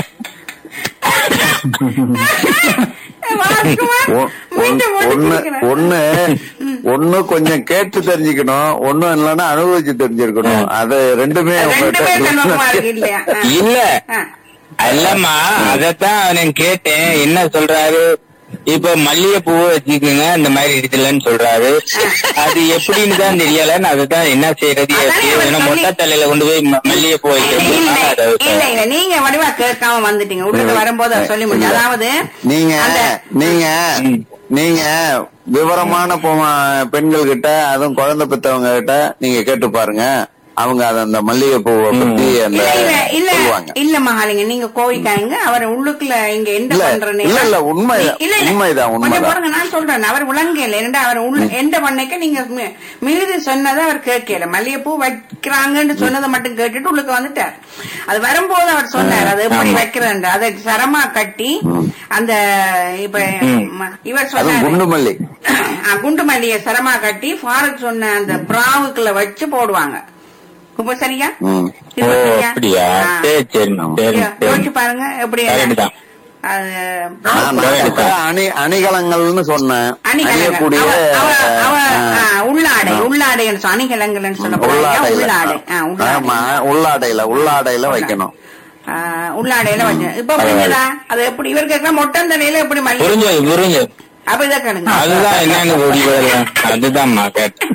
B: வாழ்த்துக்குமார்.
C: ஒ-
B: மீண்டும்
C: ஒண்ணு
B: முடிச்சிருக்கிறேன்.
C: ஒண்ணு ஒண்ணு கொஞ்சம் கேட்டு தெரிஞ்சுக்கணும் ஒண்ணும் இல்லைன்னா அனுபவிச்சு தெரிஞ்சிருக்கணும் அது ரெண்டுமே
B: ரெண்டுமே செல்வகுமாருக்கு இல்லையா ஆ.
F: இல்ல
B: ஆ.
F: அல்லம்மா அதத்தான் நான் கேட்டேன் என்ன சொல்றாரு இப்ப மல்லிகை பூவை வச்சுக்கோங்க இந்த மாதிரி இருக்குல்லன்னு சொல்றாரு அது எப்படின்னு தான் தெரியல நான் அதுதான் என்ன செய்யறது
B: அதானே
F: எப்படி
B: அவர்
F: ஏன்னா
B: சொல்லி-
F: மொட்டை தலையில கொண்டு போய் ம- மல்லிகை பூ
B: இல்ல
F: வைக்கிறது
B: இல்ல இல்ல நீங்க வடிவா கேட்காம வந்துட்டீங்க உள்ளுக்கு வரும்போது அவர் சொல்லி முடியும் அதாவது
C: நீங்க
B: அந்த
C: நீங்க
F: ம்.
C: நீங்க விவரமான பொ- பெண்கள் கிட்ட அதுவும் குழந்தை பெத்தவங்க கிட்ட நீங்க கேட்டு பாருங்க அவங்க அத அந்த மல்லிகை பூவை பத்தி அந்த
B: இல்ல இல்ல இல்ல
C: சொல்லுவாங்க
B: இல்ல மகாலிங்க நீங்க கோவிக்காங்க அவர் உள்ளுக்குள்ள இங்க என்ன
C: இல்ல,
B: பண்ற
C: இல்ல, இல்ல, உண்மை-
B: இல்ல, இல்ல.
C: உண்மைதான்,
B: கொஞ்சம்
C: உண்மைதான்.
B: பாருங்க நான் சொல்றேன் அவர் உலங்கையில இரண்டா அவர் உள்ள எந்த பண்ணைக்கு நீங்க மீ- மீது சொன்னதை அவர் கேட்கல மல்லிகைப்பூ வைக்கிறாங்கன்னு சொன்னதை மட்டும் கேட்டுட்டு உள்ளுக்கு வந்துட்டார் அது வரும்போது அவர் சொன்னார் அது எப்படி வைக்கிறேன் அதை சரமா கட்டி அந்த இப்ப ம- இவர்
C: அதுவும்
B: சொன்னார்
C: குண்டு மல்லி
B: குண்டு மல்லிய சரமா கட்டி ஃபாரூக் சொன்ன அந்த பிராவுக்குள்ள வச்சு போடுவாங்க இப்ப சரியா
C: ம்.
B: இது
F: ஓ
B: சரியா?
F: அப்படியா
B: ஆ.
F: சரி சரி சரி
B: யோ- யோசிச்சு பாருங்க எப்படி
F: Correct தான்.
B: அது
C: நான் நான் இப்ப அணி அணிகலங்கள்னு சொன்னேன்
B: அணிகலங்கள்
C: அணியக்கூடிய
B: அவ அவ- அவ
C: ஆ,
B: ஆ, உள்ளாடை உள்ளாடைன்னு சொல் அணிகலங்கள்னு சொல்ல போறாங்க
C: உள்ளாடையில
B: உள்ளாடை ஆ,
C: ஆமா
B: உள்ளாடை
C: உள்ளாடையில உள்ளாடையில வைக்கணும்
B: ஆ, உள்ளாடையில வச்சு இப்ப புரிஞ்சதா அது எப்படி இவர் கேட்கற மொட்டந்தலையில எப்படி மல்லி
F: புரிஞ்சது புரிஞ்சது
B: அப்ப இதை கேளுங்க
F: அதுதான் என்னன்னு புரியல அதுதான்மா கேட்டேன்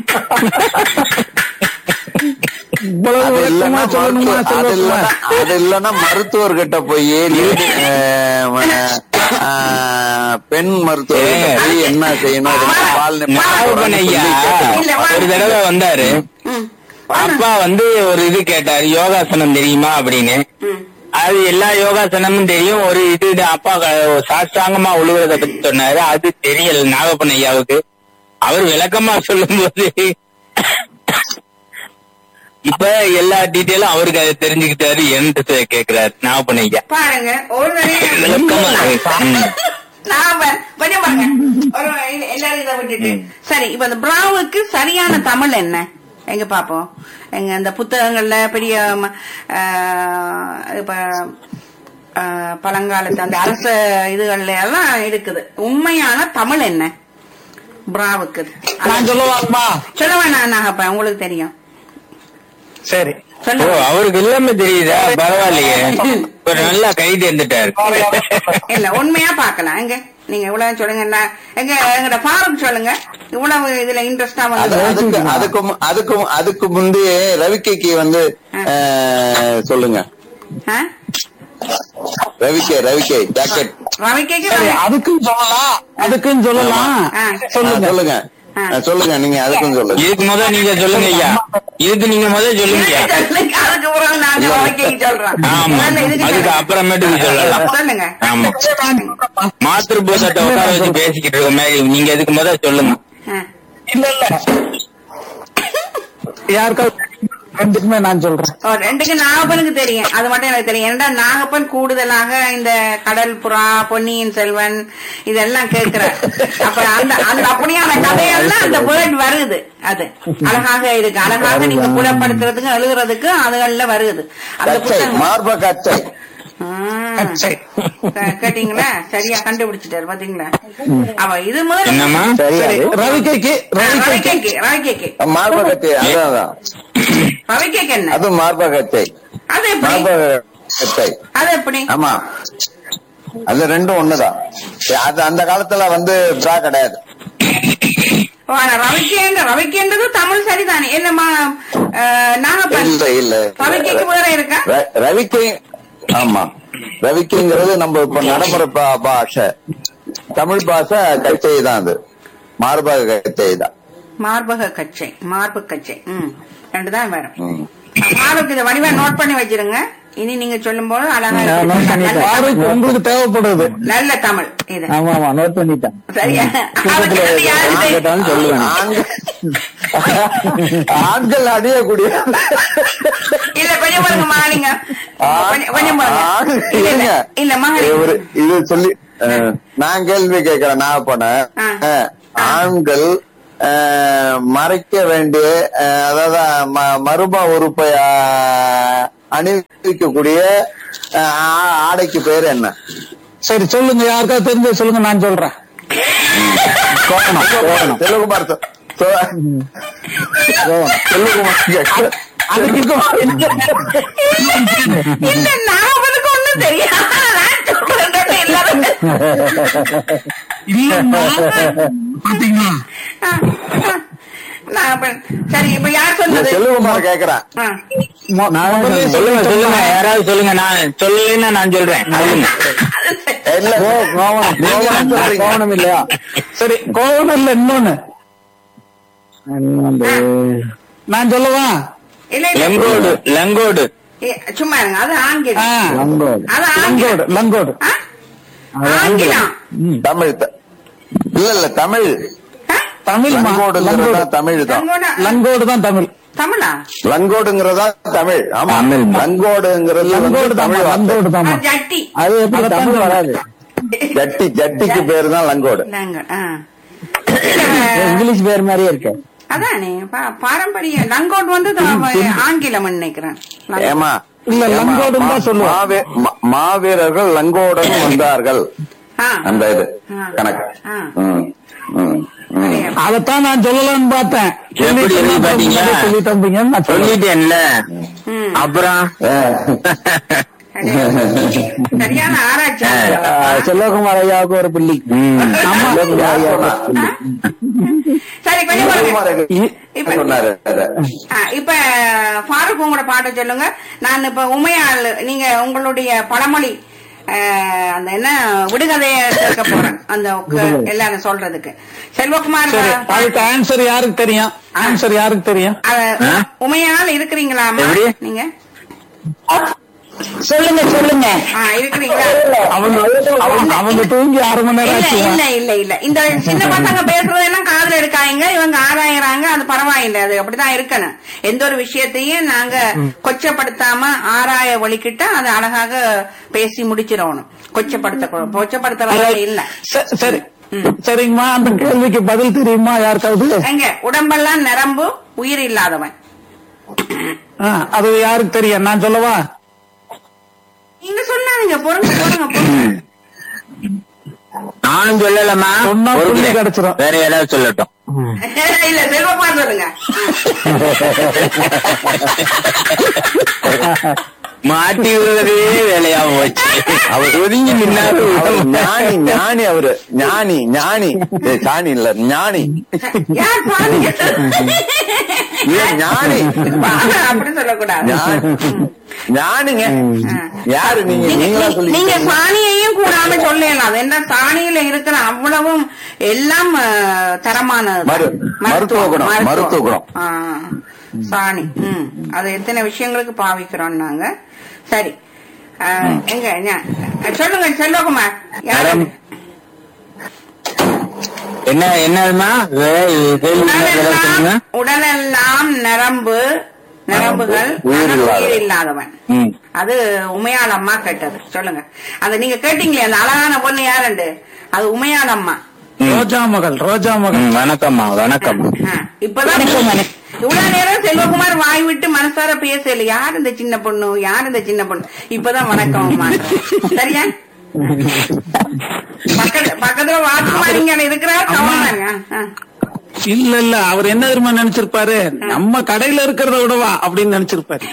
D: இவ்வளவு
C: அது
D: விளக்கமா
C: இல்லைன்னா
D: சொல்லணுமா
C: மருத்துவ- அது இல்லைன்னா
D: செல்வகுமார்
C: அது இல்லைன்னா மருத்துவர்கிட்ட போய் பெண் மருத்துவர்கிட்ட போய் என்ன செய்யணும் அதுக்கு பால்
F: நாகப்பன் ஐயா
B: இல்ல, வா.
F: ஒரு தடவை வந்தாரு
B: ம்,
F: அப்பா வந்து ஒரு இது கேட்டாரு யோகாசனம் தெரியுமா அப்படின்னு
B: ம்.
F: அது எல்லா யோகாசனமும் தெரியும் ஒரு இது இது அப்பா க- சாஷ்டாங்கமா உழுவுறத பத்தி சொன்னாரு அது தெரியல நாகப்பன் ஐயாவுக்கு அவர் விளக்கமா சொல்லும்போது இப்ப எல்லா டீட்டெயிலும் அவருக்கு அதை தெரிஞ்சுக்கிட்டாரு என்று கேக்குறாரு நாகப்பன் ஐயா
B: பாருங்க ஒரு
F: விளக்கமா ம்.
B: நான் வ- கொஞ்சம் பாருங்க ஒரு இது- எல்லாரும் இதை விட்டுட்டு சரி இப்ப இந்த பிராவுக்கு சரியான தமிழ் என்ன எங்க பாப்போம் எங்க இந்த புத்தகங்கள்ல பெரிய ம, ஆஹ், இப்ப ஆஹ், பழங்காலத்து அந்த அரச இதுகள்ல எல்லாம் இருக்குது உண்மையான தமிழ் என்ன பிராவுக்கு
D: நான் சொல்லலாமா
B: சொல்ல வேணாம் நாகப்பா உங்களுக்கு தெரியும்
D: சரி
F: ஓ
B: சொல்லுங்க
F: அவருக்கு எல்லாமே தெரியுதா பரவாயில்லையே இப்ப நல்லா கை தேர்ந்துட்டாரு
B: இல்ல உண்மையா பாக்கலாம் எங்க நீங்க இவ்வளவு சொல்லுங்க நான் எங்க எங்கட ஃபாரூக் சொல்லுங்க இவ்வளவு இதுல இன்ட்ரெஸ்டா
C: அது
B: வந்து
C: அதுக்கு அதுக்கு மு- அதுக்கு மு- அதுக்கு முந்தைய ரவிக்கைக்கு வந்து அஹ், சொல்லுங்க
B: ஆ?
C: ரவிக்கை ரவிக்கை ஜாக்கெட்
B: ரவி கேக்க
D: சரி அதுக்கும் சொல்லலாம் அதுக்கும் சொல்லலாம்
B: ஆ.
C: சொல்லுங்க சொல்லுங்க
B: ஆ.
C: அஹ், சொல்லுங்க நீங்க அதுக்கும் சொல்லுங்க
F: இதுக்கு முத நீங்க சொல்லுங்க ஐயா இதுக்கு நீங்க முத சொல்லுங்க ஐயா
B: அதுக்கு பிறகு நாங்க ரவி கேக்க சொல்றோம்
F: ஆமா
B: முதல்ல இதுக்கு
F: அதுக்கு
B: சொல்லுங்க.
F: அப்புறமேட்டுக்கு சொல்லலாம்
B: சொல்லுங்க
F: ஆமா மாத்திருபூதத்தை உட்கார வச்சு பேசிக்கிட்டு இருக்க மாதிரி நீங்க இதுக்கு முத சொல்லுங்க
B: ஆ.
D: இல்ல இல்ல யாருக்காவது ரெண்டுக்குமே நான் சொல்றேன்
B: ஓ, ரெண்டுக்கு நாகப்பனுக்கு தெரியும் அது மட்டும் எனக்கு தெரியும் ஏன்னா நாகப்பன் கூடுதலாக இந்த கடல் புறா பொன்னியின் செல்வன் இதெல்லாம் கேட்கிறார் அப்ப அந்த அந்த அப்படியான கதையெல்லாம் அந்த வேர்ட் வருது அது அழகாக இருக்கு அழகாக நீங்க புலப்படுத்துறதுக்கு எழுதுறதுக்கு அதுகள்ல வருது அந்த
C: கச்சை
B: புத்தகம்
C: மார்ப கச்சை
B: ஆ.
D: சரி
B: கே- கேட்டீங்களா சரியா கண்டுபிடிச்சிட்டாரு பாத்தீங்களா அவ இது முதல்ல
F: என்னம்மா
C: சரியா
D: சரி
C: அது?
D: ரவிக்கைக்கு ரவிக்கைக்கு
B: ரவிக்கைக்கு ரவிக்கைக்கு
C: மார்ப கச்சை அதான் அதான்.
B: ரவிக்கைக்கு என்ன
C: அது மார்ப கச்சை
B: அது எப்படி
C: மார்ப கச்சை
B: அது எப்படி
C: ஆமா அது ரெண்டும் ஒண்ணுதான் அது அந்த காலத்துல வந்து பிரா கிடையாது
B: ஓ, ஆனா ரவிக்கேன்ற ரவிக்கேன்றது தமிழ் சரிதானே என்னம்மா அஹ், நாகப்பன்
C: இல்ல இல்ல
B: ரவிக்கைக்கு வேற இருக்கா
C: ர- ரவிக்கை ஆமா ரவிக்கைங்கிறது நம்ம இப்ப நடைமுறை பா- பாஷை தமிழ் பாஷை கச்சை தான் அது மார்பக கச்சை தான்
B: மார்பக கச்சை மார்பு கச்சை ம் ரெண்டு தான் வரும்
C: ம்.
B: மார்புக்கு இதை வடிவா நோட் பண்ணி வச்சிருங்க இனி நீங்க சொல்லும் போது அழகா
E: நான் note பண்ணிட்டேன்.
B: நல்ல தமிழ்.
D: பாருக்கு உங்களுக்கு தேவைப்படுது
B: நல்ல தமிழ் இது
E: ஆமா ஆமா நோட் பண்ணிட்டேன்
B: சரியா அதுக்கு வந்து யாரு
C: நான்
B: தெரியும்?
C: கேட்டாலும் சொல்லுவேன் ஆண்கள் அடையக்கூடிய
B: இல்ல கொஞ்சம் பாருங்க மகாலிங்க கொஞ்சம் கொஞ்சம் பாருங்க
C: ஆண்-
B: இல்ல, இல்ல,
C: இருங்க.
B: இல்ல
C: ஒரு
B: மகாலிங்க
C: இது சொல்லி அஹ், நான் கேள்வி கேட்கிறேன் நான் போனேன்
B: ஆ.
C: ஆண்கள் அஹ், மறைக்க வேண்டிய அஹ், அதாவது ம- மரும உறுப்பை அஹ், அணிவிக்கக்கூடிய அஹ், ஆ- ஆடைக்கு பேர் என்ன
D: சரி சொல்லுங்க யாருக்காவது தெரிஞ்ச சொல்லுங்க நான் சொல்றேன்
E: கோவணம் கோவணம்
C: செல்வகுமார் சொ- சொ- செல்வகுமார் கேட்க-
D: அதுக்கு
B: இல்ல நான் அவனுக்கு ஒண்ணும் தெரியாது நான் சொல்றேன் எல்லாரும்
D: இல்லம்மா பாத்தீங்களா
B: ஆ, ஆ. நான் அப்ப- சரி இப்ப யார்
C: இல்ல,
B: சொன்னது
C: செல்வகுமார் கேக்குறேன்
B: ஆ.
E: நான்
D: முதல்ல
F: சொல்லுங்க சொல்லுங்க யாராவது சொல்லுங்க நான் சொல்லலைன்னா நான் சொல்றேன் சொல்லுங்க
C: இல்ல
E: கோ- கோவணம்
C: நீங்க
E: கோவணம்
C: என்ன சொல்றீங்க?
E: கோவணம் இல்லையா
D: சரி கோவணம் இல்ல இன்னொன்னு
E: இன்னும் வந்து
D: நான் சொல்லவா
B: இல்ல இல்ல
F: லங்கோடு லங்கோடு
B: ஏ, சும்மா இருங்க அது ஆங்கிலம்
D: ஆ,
E: லங்கோடு
B: அது
D: லங்கோடு
B: ஆங்கிலம்
D: லங்கோடு
B: ஆ? ஆங்கிலம்
C: தமிழ் த- இல்ல இல்ல தமிழ்
B: ஆ?
D: தமிழ்
C: லங்கோடுங்கிறதா தமிழ் தான்
B: லங்கோடா?
D: லங்கோடு தான் தமிழ்
B: தமிழா
C: லங்கோடுங்கிறதா தமிழ் ஆமா
F: தமிழ்.
C: லங்கோடுங்கிறது வந்து
D: லங்கோடு தான்
C: தமிழ் வார்த்தை.
D: லங்கோடு
B: ஆ,
D: தான்
B: ஜட்டி
E: அது எப்படி தமிழ் வராது
C: ஜட்டி ஜட்டிக்கு பேரு தான் லங்கோடு
B: லங்கோடு ஆ.
E: இங்கிலீஷ் பேர் மாதிரியே இருக்கு
B: அதானே பா- பாரம்பரிய லங்கோட் வந்து த- ஆங்கிலம் நினைக்கிறேன் லங்கோட்.
C: ஏமா
D: இல்ல,
C: ஏம்மா,
D: லங்கோடுன்னு தான்
C: மா-
D: சொல்லுவோம்.
C: மாவீ- மா- மாவீரர்கள் லங்கோடன் வந்தார்கள்
B: ஆ.
C: அந்த இது
B: ஆ.
C: கணக்கு
B: ஆ.
C: ம், ம், ம்.
D: அதத்தான் நான் சொல்லலாம்னு பார்த்தேன்
F: எப்படி இருக்கு பாத்தீங்களா?
D: சொல்லிட்டீங்கன்னு நான் சொல்லிட்டேன்
F: சொல்லிட்டேன்ல
B: ம்.
F: அப்புறம்
B: சரியான ஆராய்ச்சி
E: ஆஹ் செல்வகுமார் ஐயாவுக்கு ஒரு புள்ளி
C: ஆமா.
E: செல்வகுமார் ஐயாவுக்கு ஒரு புள்ளி
B: சரி கொஞ்சம் பாருங்க.
C: செல்வகுமார் சொன்னாரு அத.
B: ஆ, இப்ப ஃபாரூக் உங்களோட பாட்டை சொல்லுங்க நான் இப்ப உமையாள் நீங்க உங்களுடைய பழமொழி ஆ, அந்த என்ன விடுகதைய சேர்க்க போறேன் அந்த க- எல்லாரும் சொல்றதுக்கு செல்வகுமார்
D: சரி
B: பா-
D: அதுக்கு ஆன்சர் யாருக்கு தெரியும் ஆன்சர் யாருக்கு தெரியும்
B: அத- உமையாள் இருக்கிறீங்களாமா
F: எப்படி?
B: நீங்க
A: சொல்லுங்க சொல்லுங்க
B: ஆ, இருக்கிறீங்களா
D: அவங்க அவங்க அவங்க தூங்கி அரை மணி நேரம்
B: இல்ல
D: ஆச்சு
B: இல்ல இல்ல இல்ல இந்த சின்ன பசங்க பேசுறதெல்லாம் காதுல எடுக்காங்க இவங்க ஆராயறாங்க அது பரவாயில்லை அது அப்படிதான் இருக்கணும் எந்த ஒரு விஷயத்தையும் நாங்க கொச்சப்படுத்தாம ஆராய ஒழிக்கிட்டா அது அழகாக பேசி முடிச்சிடணும் கொச்சப்படுத்த கொச்சப்படுத்துறது இல்ல
D: ச- சரி சரிங்கம்மா அந்த கேள்விக்கு பதில் தெரியுமா யாருக்காவது
B: எங்க உடம்பெல்லாம் நிரம்பு உயிர் இல்லாதவன்
D: ஆ, அது யாருக்கு தெரியும் நான் சொல்லவா
B: நீங்க சொன்னாங்க பொறுங்க பொறுங்க பொறுங்க
F: நானும் சொல்லலமா
D: சொன்னா புள்ளி
F: பொறுக்கிறேன்.
D: கிடைச்சிரும்.
F: வேற ஏதாவது சொல்லட்டும்
B: இல்ல செல்வகுமார் சொல்லுங்க
F: மாட்டி விடுறதே வேலையா போச்சு
C: அவர் ஒதுங்கி நின்னாரு அவர் ஞானி ஞானி அவரு ஞானி ஞானி ஏய், சாணி இல்ல ஞானி
B: யார் பாருங்க
C: ஏன் ஞானி
B: அப்படி சொல்லக்கூடாது
C: ஞானி. ஞானிங்க
B: ஆ.
C: யாரு நீங்க
B: நீங்க-
C: நீங்களா சொல்லி
B: நீங்க சாணியையும் கூடாம சொல்லலாம் அது என்ன சாணியில இருக்கிற அவ்வளவும் எல்லாம் அஹ், தரமானது
C: மரு- மருத்துவ குணம், மருத்துவ குணம்.
B: ஆ, சாணி ம் அது எத்தனை விஷயங்களுக்கு பாவிக்கிறோம் நாங்க சரி அஹ், எங்க ஞா- சொல்லுங்க செல்வகுமார் யாரு
F: மேடம். என்ன என்னதுமா வே- கேள்வி என்ன வேற சொல்லுங்க
B: உடலெல்லாம் உடலெல்லாம் நரம்பு நரம்புகள்
C: உயிர்
B: ஆனா
C: இல்லாதவன்.
B: உயிர் இல்லாதவன்
F: ம்.
B: அது உமையாள் அம்மா கேட்டது சொல்லுங்க அந்த நீங்க கேட்டீங்களே அந்த அழகான பொண்ணு யாருண்டு அது உமையாள் அம்மா
D: ரோஜா மகள் ரோஜா மகள்
F: ம், வணக்கம்மா வணக்கம்
B: ஆ, இப்பதான் இவ்வளவு நேரம் செல்வகுமார் வாய் விட்டு மனசார பேசல யார் இந்த சின்ன பொண்ணு யார் இந்த சின்ன பொண்ணு இப்பதான் வணக்கம் அம்மா சரியா பக்கத்து பக்கத்துல வாக்குமாரிங்க இருக்கிறார் கவனமாங்க
D: இல்ல இல்ல அவர் என்ன தெரியுமா நினைச்சிருப்பாரு நம்ம கடையில இருக்கிறத விடவா அப்படின்னு நினைச்சிருப்பாரு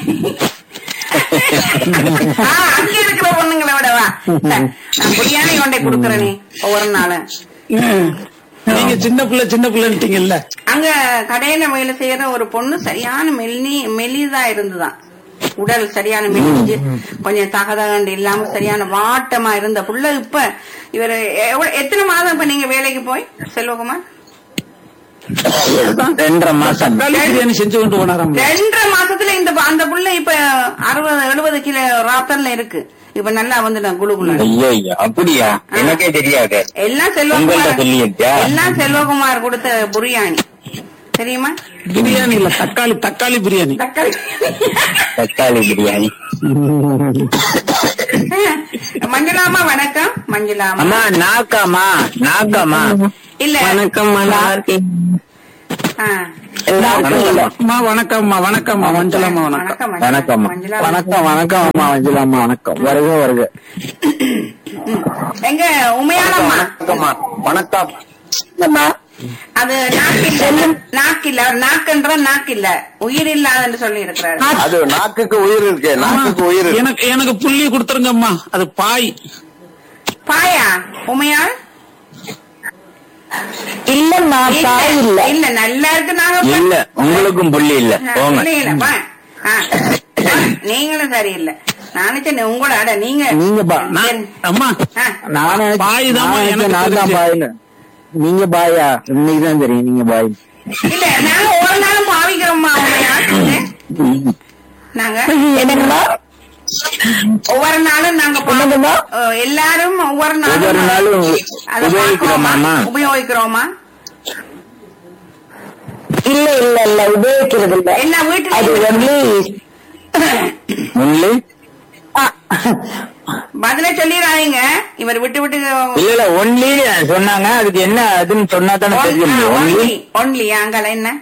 B: அங்க இருக்கிற பொண்ணுங்களை விடவா சரி, நான் பிரியாணி கொண்டே கொடுக்கறேனே ஒவ்வொரு நாளும்
D: நீங்க சின்ன பிள்ளை சின்ன பிள்ளைன்ட்டீங்கல்ல
B: அங்க கடையில வேலை செய்யற ஒரு பொண்ணு சரியான மெல்லி மெலிதா இருந்துதான் உடல் சரியான மெலிஞ்சு கொஞ்சம் தகதகண்டு இல்லாம சரியான வாட்டமா இருந்த புள்ள இப்ப இவரு எவ்வளவு எத்தனை மாதம் இப்ப நீங்க வேலைக்கு போய் செல்வகுமார்
F: ரெண்டரை மாசம்
D: தக்காளி பிரியாணி செஞ்சு கொண்டு போனாராம்
B: ரெண்டரை மாசத்துல இந்த அந்த புள்ள இப்ப அறுபது எழுபது சில ராத்தர்ல இருக்கு இப்ப நல்லா வந்து குழு குழு
F: ஐயோ ஐயோ அப்படியா எனக்கே தெரியாது
B: எல்லாம்
F: உங்கள்ட்ட
B: செல்வகுமார்
F: சொல்லியாச்சா?
B: எல்லாம் செல்வகுமார் கொடுத்த பிரியாணி தெரியுமா
D: பிரியாணி இல்ல தக்காளி தக்காளி பிரியாணி
B: தக்காளி
F: தக்காளி பிரியாணி
B: மஞ்சளாமா வணக்கம் மஞ்சளாமா
F: அம்மா நாக்காமா நாக்காமா
B: இல்ல
F: வணக்கம் நல்லா இருக்கேன்
B: ஆ.
D: அம்மா வணக்கம்மா வணக்கம்மா மஞ்சளாம்மா வணக்கம்
B: வணக்கம்
F: வணக்கம்மா.
B: மஞ்சளா
E: வணக்கம் வணக்கம் அம்மா மஞ்சுளாம்மா வணக்கம் வருக வருக
B: ம். எங்க உமையாளம்மா
C: வணக்கம்மா வணக்கம்
B: அது நாக்கில்ல நாக்கில்ல அவர் நாக்குன்ற நாக்கில்ல உயிர் இல்லாதன்னு சொல்லி இருக்கிறாரு
C: அது நாக்குக்கு உயிர் இருக்கு நாக்குக்கு உயிர் இருக்கு
D: எனக்கு எனக்கு புள்ளி கொடுத்துருங்கம்மா அது பாய்
B: பாயா உமையாள்
A: இல்லம்மா தாய் இல்ல
B: இல்ல நல்லா இருக்கு நாங்க
F: இல்ல உங்களுக்கும் புள்ளி இல்ல போங்க
B: இல்ல இல்ல வா. ஆ. வா. நீங்களும் சரியில்லை நானும் உங்களோட அட நீங்க
E: நீங்க பா-
B: சரி.
D: அம்மா
B: ஆ.
E: நானே
D: பாய் தாம்மா
E: நான்
D: எனக்கு
E: நான் தான்
D: தெரிஞ்சு.
E: பாய்னு நீங்க பாயா இன்னைக்கு தான் தெரியும் நீங்க பாய்
B: இல்ல நாங்க ஒரு நாளும் பாவிக்கிறோம்மா உமையா நாங்க
A: என்னங்கம்மா
B: ஒவ்வொரு நாளும் நாங்க பா-
A: என்னங்கம்மா?
B: அஹ், எல்லாரும் ஒவ்வொரு
F: ஒவ்வொரு
B: நாளும்
F: நாளும்
B: அதை
F: உபயோகிக்கிறோமா
B: பார்க்கிறோமா? உபயோகிக்கிறோமா
A: இல்ல இல்ல இல்ல உபயோகிக்கிறது இல்ல
B: எல்லா
A: அது
B: வீட்டுலயும்
A: ஒன்லி
F: ஒன்லி
B: பதில சொல்லிடுறாங்க இவர் விட்டு விட்டு
F: இல்ல இல்ல ஒன்லி சொன்னாங்க அதுக்கு என்ன அதுன்னு சொன்னா தானே தெரிய முடியும் ஒன்லி
B: ஒன்லி ஒன்லி அங்கால என்ன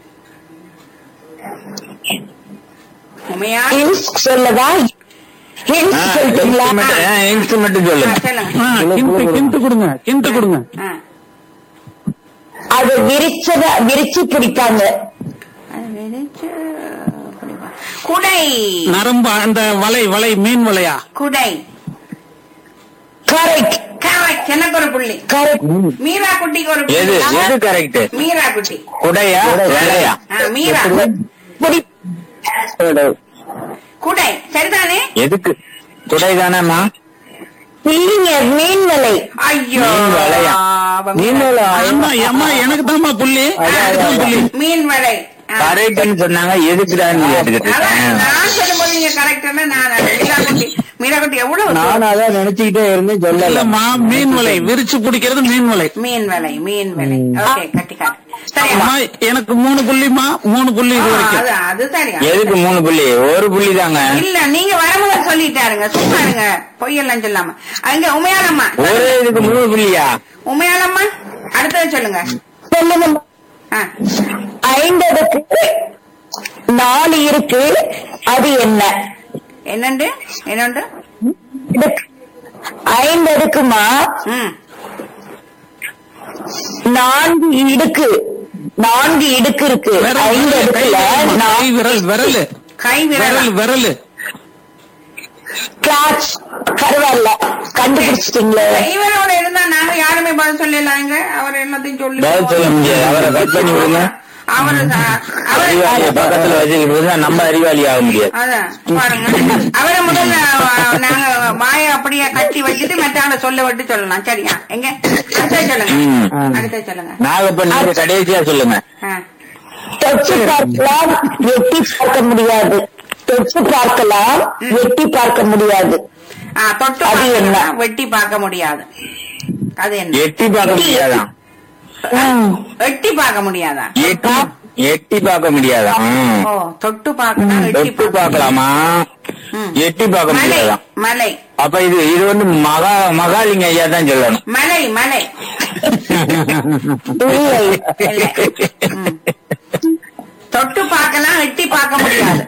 B: உமையா
A: ஹின்ஸ் சொல்லவா ஹின்ஸ் சொல்லிட்டீங்களா
F: இன்ஸ்ட்ருமெண்ட்
B: ஆ,
F: சொல்லுங்க
B: சொல்லுங்க
D: ஆ, கிண்டு கிண்டு கொடுங்க கிண்டு கொடுங்க
B: ஆ.
A: அது விரிச்சத விரிச்சு பிடிப்பாங்க
B: அது விரிச்சு பிடிப்பா. குடை
D: நரம்பு அந்த வலை வலை மீன் வலையா
B: குடை
A: கரெக்ட்
B: கரெக்ட் எனக்கு ஒரு புள்ளி
A: கரெக்ட்
B: மீரா குட்டிக்கு ஒரு
F: எது
B: புள்ளி
F: எது கரெக்ட்
B: மீரா குட்டி
F: குடையா வெள்ளையா
B: ஆ, மீரா
A: பிடி
B: குடை சரிதானே
F: எதுக்கு குடை தானேம்மா
A: இல்லைங்க மீன் வலை
B: ஐயோ
F: மீன் வலையா?
B: அவ
E: மீன் வலை.
D: ஆமா அம்மா எனக்கு தான்மா புள்ளி எனக்கு தான் புள்ளி
B: மீன் வலை ஆ.
F: கரெக்ட்னு சொன்னாங்க எதுக்குடான்னு கேட்டுக்கிட்டு
B: அதான்
F: இருக்கேன்
B: நான் சொல்லும்போது நீங்க கரெக்டான நான் மீரா குட்டி மீரா குட்டி எவ்வளவு
E: நானும் அதான் நினைச்சுக்கிட்டே இருந்தேன் சொல்லல
D: இல்லம்மா மீன் வலை விரிச்சு பிடிக்கிறது மீன் வலை
B: மீன் வலை மீன் வலை ஓகே கட்டிக்காட்டு சரி
D: அம்மா எனக்கு மூணு புள்ளிமா மூணு புள்ளி இது வரைக்கும்
B: அது அது சரியா
F: எதுக்கு மூணு புள்ளி ஒரு புள்ளி தாங்க
B: இல்ல நீங்க வரும்போது சொல்லிட்டாருங்க சும்மா இருங்க பொய்யெல்லாம் சொல்லாம அங்க உமையாளம்மா
F: ஒரே இதுக்கு மூணு புள்ளியா
B: உமையாளம்மா அடுத்தது சொல்லுங்க
A: சொல்லுங்க
B: ஆ.
A: ஐந்தடுக்கு நாலு இருக்கு அது என்ன
B: என்னண்டு என்னண்டு
A: இதுக்கு ஐந்தடுக்குமா
B: ம்
A: நான்கு இடுக்கு நான்கு இடுக்கு இருக்கு
D: விரல்,
A: ஐந்து
D: விரல், கை
A: அடுக்குல
D: விரல், கை
A: நான்
D: விரல் விரல்
B: கை விரல்
D: விரல் விரல்
A: கிளாஸ் பரவாயில்ல கண்டுபிடிச்சிட்டீங்களே
B: இவரோட இருந்தா நாங்க யாருமே பதில் சொல்லலாங்க அவர் எல்லாத்தையும் சொல்லி
F: பதில் சொல்ல முடியாது அவரை கட் பண்ணி விடுங்க
B: அவரு அவரு
F: அறிவாளியை பக்கத்துல வச்சுக்கிட்டு இருந்தா நம்ம அறிவாளி ஆக முடியாது
B: அதான் பாருங்க அவரை முதல்ல அஹ், நாங்க வாய அப்படியே கட்டி வச்சுட்டு மற்ற சொல்ல விட்டு சொல்லலாம் சரியா எங்க அடுத்த சொல்லுங்க
F: ம்.
B: அடுத்த சொல்லுங்க
F: நாகப்ப நீங்க கடைசியா சொல்லுங்க
B: ஆ.
A: தொட்டு பார்க்கலாம் எட்டி பார்க்க முடியாது தொட்டு பார்க்கலாம் எட்டி பார்க்க முடியாது
B: ஆ, தொட்டு
A: அது என்ன?
B: பார்க்கலாம், வெட்டி பார்க்க முடியாது அது என்ன
F: எட்டி பார்க்க முடியாதான்
B: எட்டி பார்க்க முடியாதா
F: எட்டி எட்டி பார்க்க முடியாதா ம்.
B: ஓ தொட்டு பார்க்கலாம் எட்டி
F: தொட்டு பார்க்கலாமா
B: ம்.
F: எட்டி பார்க்க
B: மலை
F: முடியாதா
B: மலை
F: அப்ப இது இது வந்து மகா மகாலிங்க ஐயா தான் சொல்லணும்
B: மலை மலை
A: இல்லை
B: இல்லை. ம். தொட்டு பார்க்கலாம் எட்டி பார்க்க முடியாது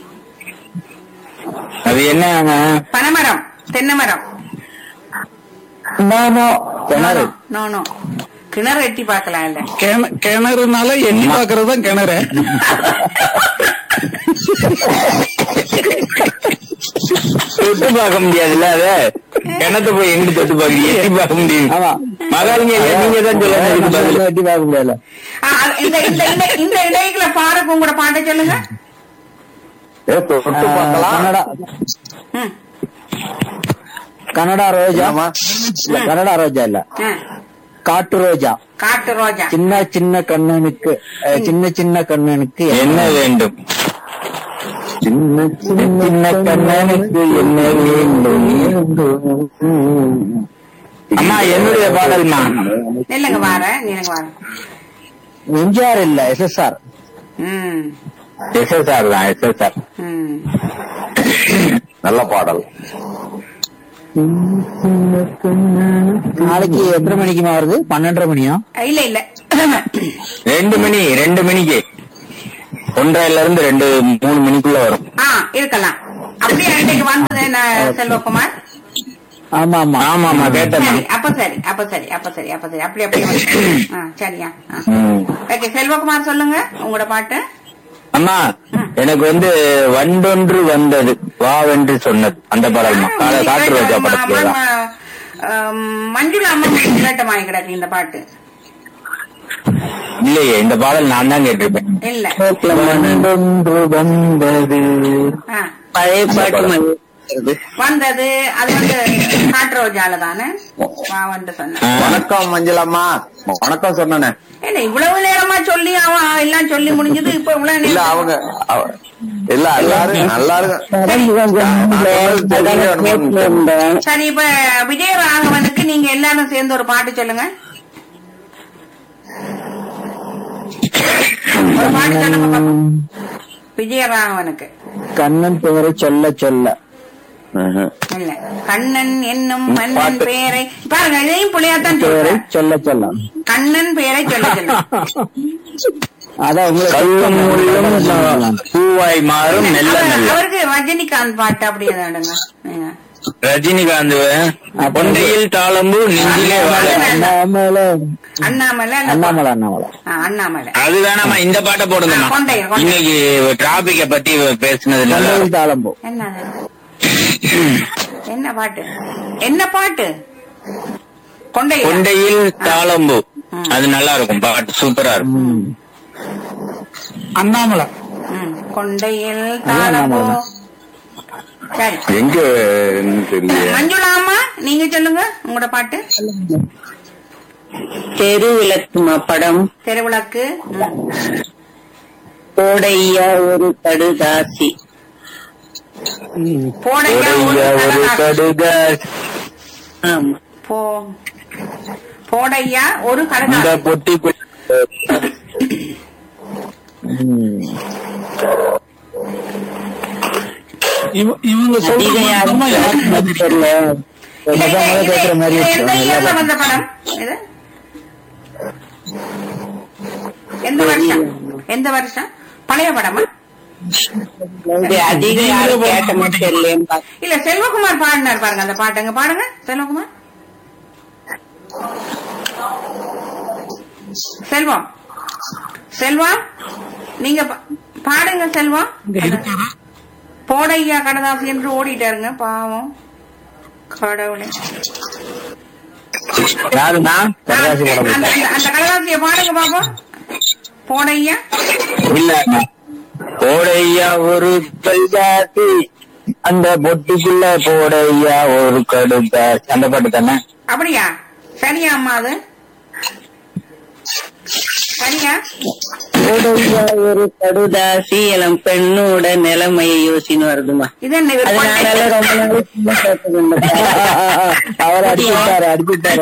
F: அது என்னங்க
B: பனைமரம் தென்னை மரம்
A: நோ நோ
E: கிணறு
B: நோ நோ கிணறு எட்டி பார்க்கலாம் இல்ல
D: கிண- கிணறுனால எண்ணி பாக்குறது தான் கிணறு
F: தொட்டு பார்க்க முடியாதுல்ல அது கிணத்து போய் எங்க தொட்டு பார்க்க எட்டி பார்க்க முடியும்
E: ஆமா.
F: மகாலிங்க ஐயா நீங்க தான் சொல்லணும் இதுக்கு பதில்.
E: வெட்டி பார்க்க முடியல
B: ஆ, அது- இந்த இந்த இந்த- இந்த இடையில பாருக்கு உங்களோட பாட்டை சொல்லுங்க
C: ஏ, தொட்டு
E: ஆ,
C: பார்க்கலாம்
E: கன்னடா
B: ம்.
E: கன்னடா ரோஜா
C: ஆமா.
E: இல்ல கன்னடா ரோஜா இல்ல
B: ஆ.
E: காட்டு ரோஜா
B: காட்டு ரோஜா
E: சின்ன சின்ன கண்ணனுக்கு அஹ், சின்ன சின்ன கண்ணனுக்கு
F: என்ன வேண்டும்
C: சின்ன
F: சின்ன கண்ணனுக்கு என்ன வேண்டும் அம்மா என்னுடைய பாடல்மா
B: நில்லுங்க வார நீங்க வார
E: எம்ஜிஆர் இல்ல எஸ்எஸ்ஆர்
B: ம்
F: எஸ்எஸ்ஆர் தான் எஸ்எஸ்ஆர்
B: ம்
C: நல்ல பாடல்
E: நாளைக்கு எத்தனை மணிக்குமா வருது பன்னெண்டரை மணியா
B: இல்ல இல்ல
F: ரெண்டு மணி ரெண்டு மணிக்கு ஒன்றரைல இருந்து ரெண்டு மூணு மணிக்குள்ள வரும்
B: ஆ இருக்கலாம் அப்படியே இன்னைக்கு வந்தது நான் செல்வகுமார்
E: ஆமா ஆமா
F: ஆமா ஆமா கேட்டேன்
B: சரி அப்ப சரி அப்ப சரி அப்ப சரி அப்ப சரி அப்படி அப்படியே வந்து. ஆ சரியா ஆ.
F: ம்.
B: ஓகே செல்வகுமார் சொல்லுங்க உங்களோட பாட்டு
F: அம்மா எனக்கு வந்து வண்டொன்று வந்தது வாவென்று சொன்னது அந்த பாடல்மா கால காற்று ரோஜா படத்துல தான்
B: மஞ்சுளா அம்மா கேட்டமாய் கிடக்கு இந்த பாட்டு
F: இல்லையே இந்த பாடல் நான் தான் கேட்டிருப்பேன்
B: இல்ல
E: வந்தொன்று வந்தது
B: ஆ.
E: பழைய பாட்டு
B: வந்தது அது வந்து காட்டுரோஜால தானே வாவன்ட்டு சொன்ன
F: ஆ.
C: வணக்கம் மஞ்சளம்மா வணக்கம் சொன்னனே
B: இல்ல இவ்வளவு நேரமா சொல்லி அவன் எல்லாம் சொல்லி முடிஞ்சது இப்ப இவ்வளவு
C: இல்ல
B: நேரம்
C: அவங்க அவ- இல்ல எல்லாரும் எல்லாரும்
B: சரி இப்ப விஜயராகவனுக்கு நீங்க எல்லாரும் சேர்ந்து ஒரு பாட்டு சொல்லுங்க ஒரு பாட்டு சொல்லுங்க பாப்போம். விஜயராகவனுக்கு
E: கண்ணன் பெயரை சொல்ல சொல்ல
B: இல்ல கண்ணன் என்னும் மன்னன் பெயரை பாருங்க இதையும் புள்ளையாத்தான்
E: பெயரை
B: சொல்றேன்
E: சொல்ல சொல்ல
B: கண்ணன் பெயரை சொல்ல சொல்ல
E: அதான்
F: கல்லும் முள்ளும்
E: உங்களுக்கு
F: பூவாய் மாறும் மெல்ல
B: அவர்-
F: மெல்ல
B: அவருக்கு ரஜினிகாந்த் பாட்டு அப்படியே தானுங்க நீங்க.
F: ரஜினிகாந்த் கொண்டையில் தாளம்பு நெஞ்சிலே வாழ
E: அண்ணாமலை
B: அண்ணாமலை அந்த
E: அண்ணாமலை அண்ணாமலை
B: ஆ, அண்ணாமலை
F: அது வேணாமா இந்த பாட்டை போடுங்கம்மா
B: ஆ, கொண்டை, கொண்டை.
F: இன்னைக்கு டிராபிக்க பத்தி பேசுனதுல
E: கண்ணையில் தாளம்போ
B: என்னது என்ன பாட்டு என்ன பாட்டு கொண்டை
F: கொண்டையில் தாளம்பு அது நல்லா இருக்கும் பாட்டு சூப்பரா இருக்கும்
D: அண்ணாமலை
B: ம், கொண்டையில் தாளம்போ சரி
C: எங்க தெரியல
B: மஞ்சுளா அம்மா நீங்க சொல்லுங்க உங்களோட பாட்டு
G: தெருவிளக்குமா படம்
B: தெருவிளக்கு ம்.
G: கோடையா ஒரு கடுதாசி
B: போடையா ஒரு
F: கொடையா ஒரு
B: கடலாசி.
F: கடுகாஸ்
G: ஆமா
B: போ போடையா ஒரு
F: இந்த
B: கடலாசி
F: பொட்டி
D: இவ- இவங்க சொல்ற
G: அதிகம் யாரும்
D: மொத்தமா யாருக்கு
G: தெரியல
B: இல்ல, இல்ல,
E: முதல்ல
B: இது-
E: கேட்கிற மாதிரி
B: இது
E: இருக்கு.
B: எந்த இயர்ல வந்த படம் இது எந்த வருஷம் எந்த வருஷம் பழைய படமா
G: இது அதிகம் யாரும் கேட்க மாட்டேன்
B: இல்ல செல்வகுமார் பாடினார் பாருங்க அந்த பாட்டுங்க பாடுங்க செல்வகுமார் செல்வம் செல்வம் நீங்க பா- பாடுங்க செல்வம் போடையா கடதாசி என்று ஓடிட்டாருங்க பாவம் கடவுளே
F: யாருன்னா
E: கடதாசி படம்
B: அந்த அந்த- அந்த கடதாசிய பாடுங்க பாப்போம் போடையா
F: இல்ல போடையா ஒரு கல்காசி அந்த பொட்டிக்குள்ள போடையா ஒரு கடுகாசி அந்த பாட்டு தானே
B: அப்படியா சரியா அம்மா அது சரியா
G: கோடையா ஒரு கடுதாசி இளம் பெண்ணோட நிலைமையை யோசின்னு வருதுமா
B: இது என்ன இவர்
G: அதனால
B: கொண்டை-
G: ரொம்ப நாள் சும்மா கேட்டுக்கொண்டு
E: அவர் அடிச்சுட்டாரு அடிச்சுட்டாரு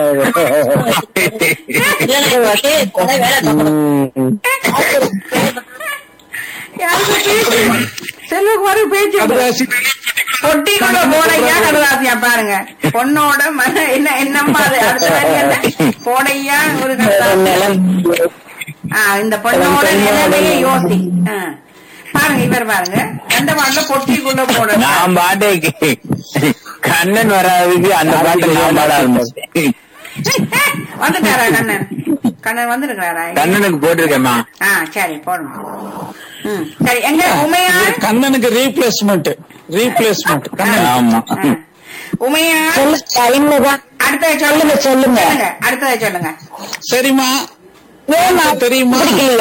B: யாருக்கு பேச்சு? செல்வகுமார் பேச்சு
D: கடுதாசி
B: பொட்டிக்குள்ள போடையா கடதாசியா பாருங்க பொண்ணோட மன என்ன என்னம்மா அது அடுத்த வரி என்ன போடையா ஒரு கடதாசி ஆ, இந்த பொண்ணோட நிலைமையை யோசி ஆ. பாருங்க இவர் பாருங்க எந்த பாட்டுல பொட்டிக்குள்ள போட
F: நான் பாட்டே கே- கண்ணன் வராதுக்கு அந்த பாட்டு நான் பாட ஆரம்பிச்சேன்
B: வந்துட்டாரா கண்ணன் கண்ணன் வந்திருக்கிறாரா
F: கண்ணனுக்கு போட்டிருக்கேம்மா
B: ஆ சரி போடுங்க ம் சரி எங்க உமையார்
D: கண்ணனுக்கு ரீப்ளேஸ்மெண்ட் ரீப்ளேஸ்மெண்ட் கண்ணன்
F: ஆமா
B: ஆ. உமையார் அடுத்ததை சொல்லுங்க சொல்லுங்க அடுத்ததை சொல்லுங்க
D: சரிம்மா தெரியுமா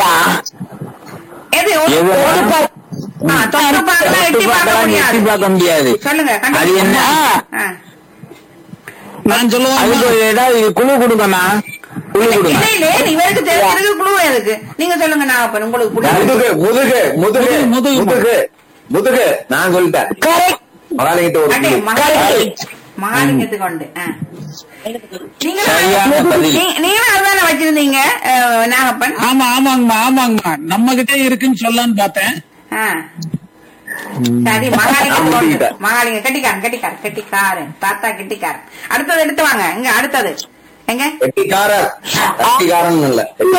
B: எது ஒரு-
F: எது?
B: ஒரு பா- ஆ, தொட்டு பார்க்கலாம், எட்டி பார்க்க
F: எட்டி
B: முடியாது
F: பார்க்க முடியாது
B: சொல்லுங்க
F: அது என்ன
B: ஆ.
D: நான் சொல்லுவேன்
F: அதுக்கு ஒரு ஏதாவது குழு கொடுங்கம்மா குழு கொடுங்க
B: இல்ல இல்ல இவருக்கு தெரிஞ்சிருக்கு குழு எதுக்கு நீங்க சொல்லுங்க நான் அப்ப உங்களுக்கு புரியும்
C: முதுகு முதுகு முதுகு
D: முதுகு, முதுகு.
C: முதுகு முதுகு நான் சொல்லிட்டேன்
A: கரெக்ட்
C: மகாலிங்கிட்ட ஒரு
B: அடே,
C: புள்ளி.
B: மகாலிங்க- மகாலிங்கத்துக்கு உண்டு ஆ. நீங்களும்
F: சரியான பதில்.
B: நீ- நீங்களும் அதுதானே வச்சிருந்தீங்க அஹ், நாகப்பன்
D: ஆமா ஆமாங்கம்மா ஆமாங்கம்மா நம்ம கிட்டே இருக்குன்னு சொல்லலான்னு பார்த்தேன்
B: ஆ. சரி மகாலிங்க
C: நான்
B: கொண்டு.
C: முடிக்கிட்டேன்.
B: மகாலிங்க கட்டிக்காரன் கட்டிக்காரன் கட்டிக்காரன் தாத்தா கட்டிக்காரன் அடுத்தது எடுத்து வாங்க இங்க அடுத்தது எங்க
C: கெட்டிக்காரர் கட்டிக்காரன் இல்ல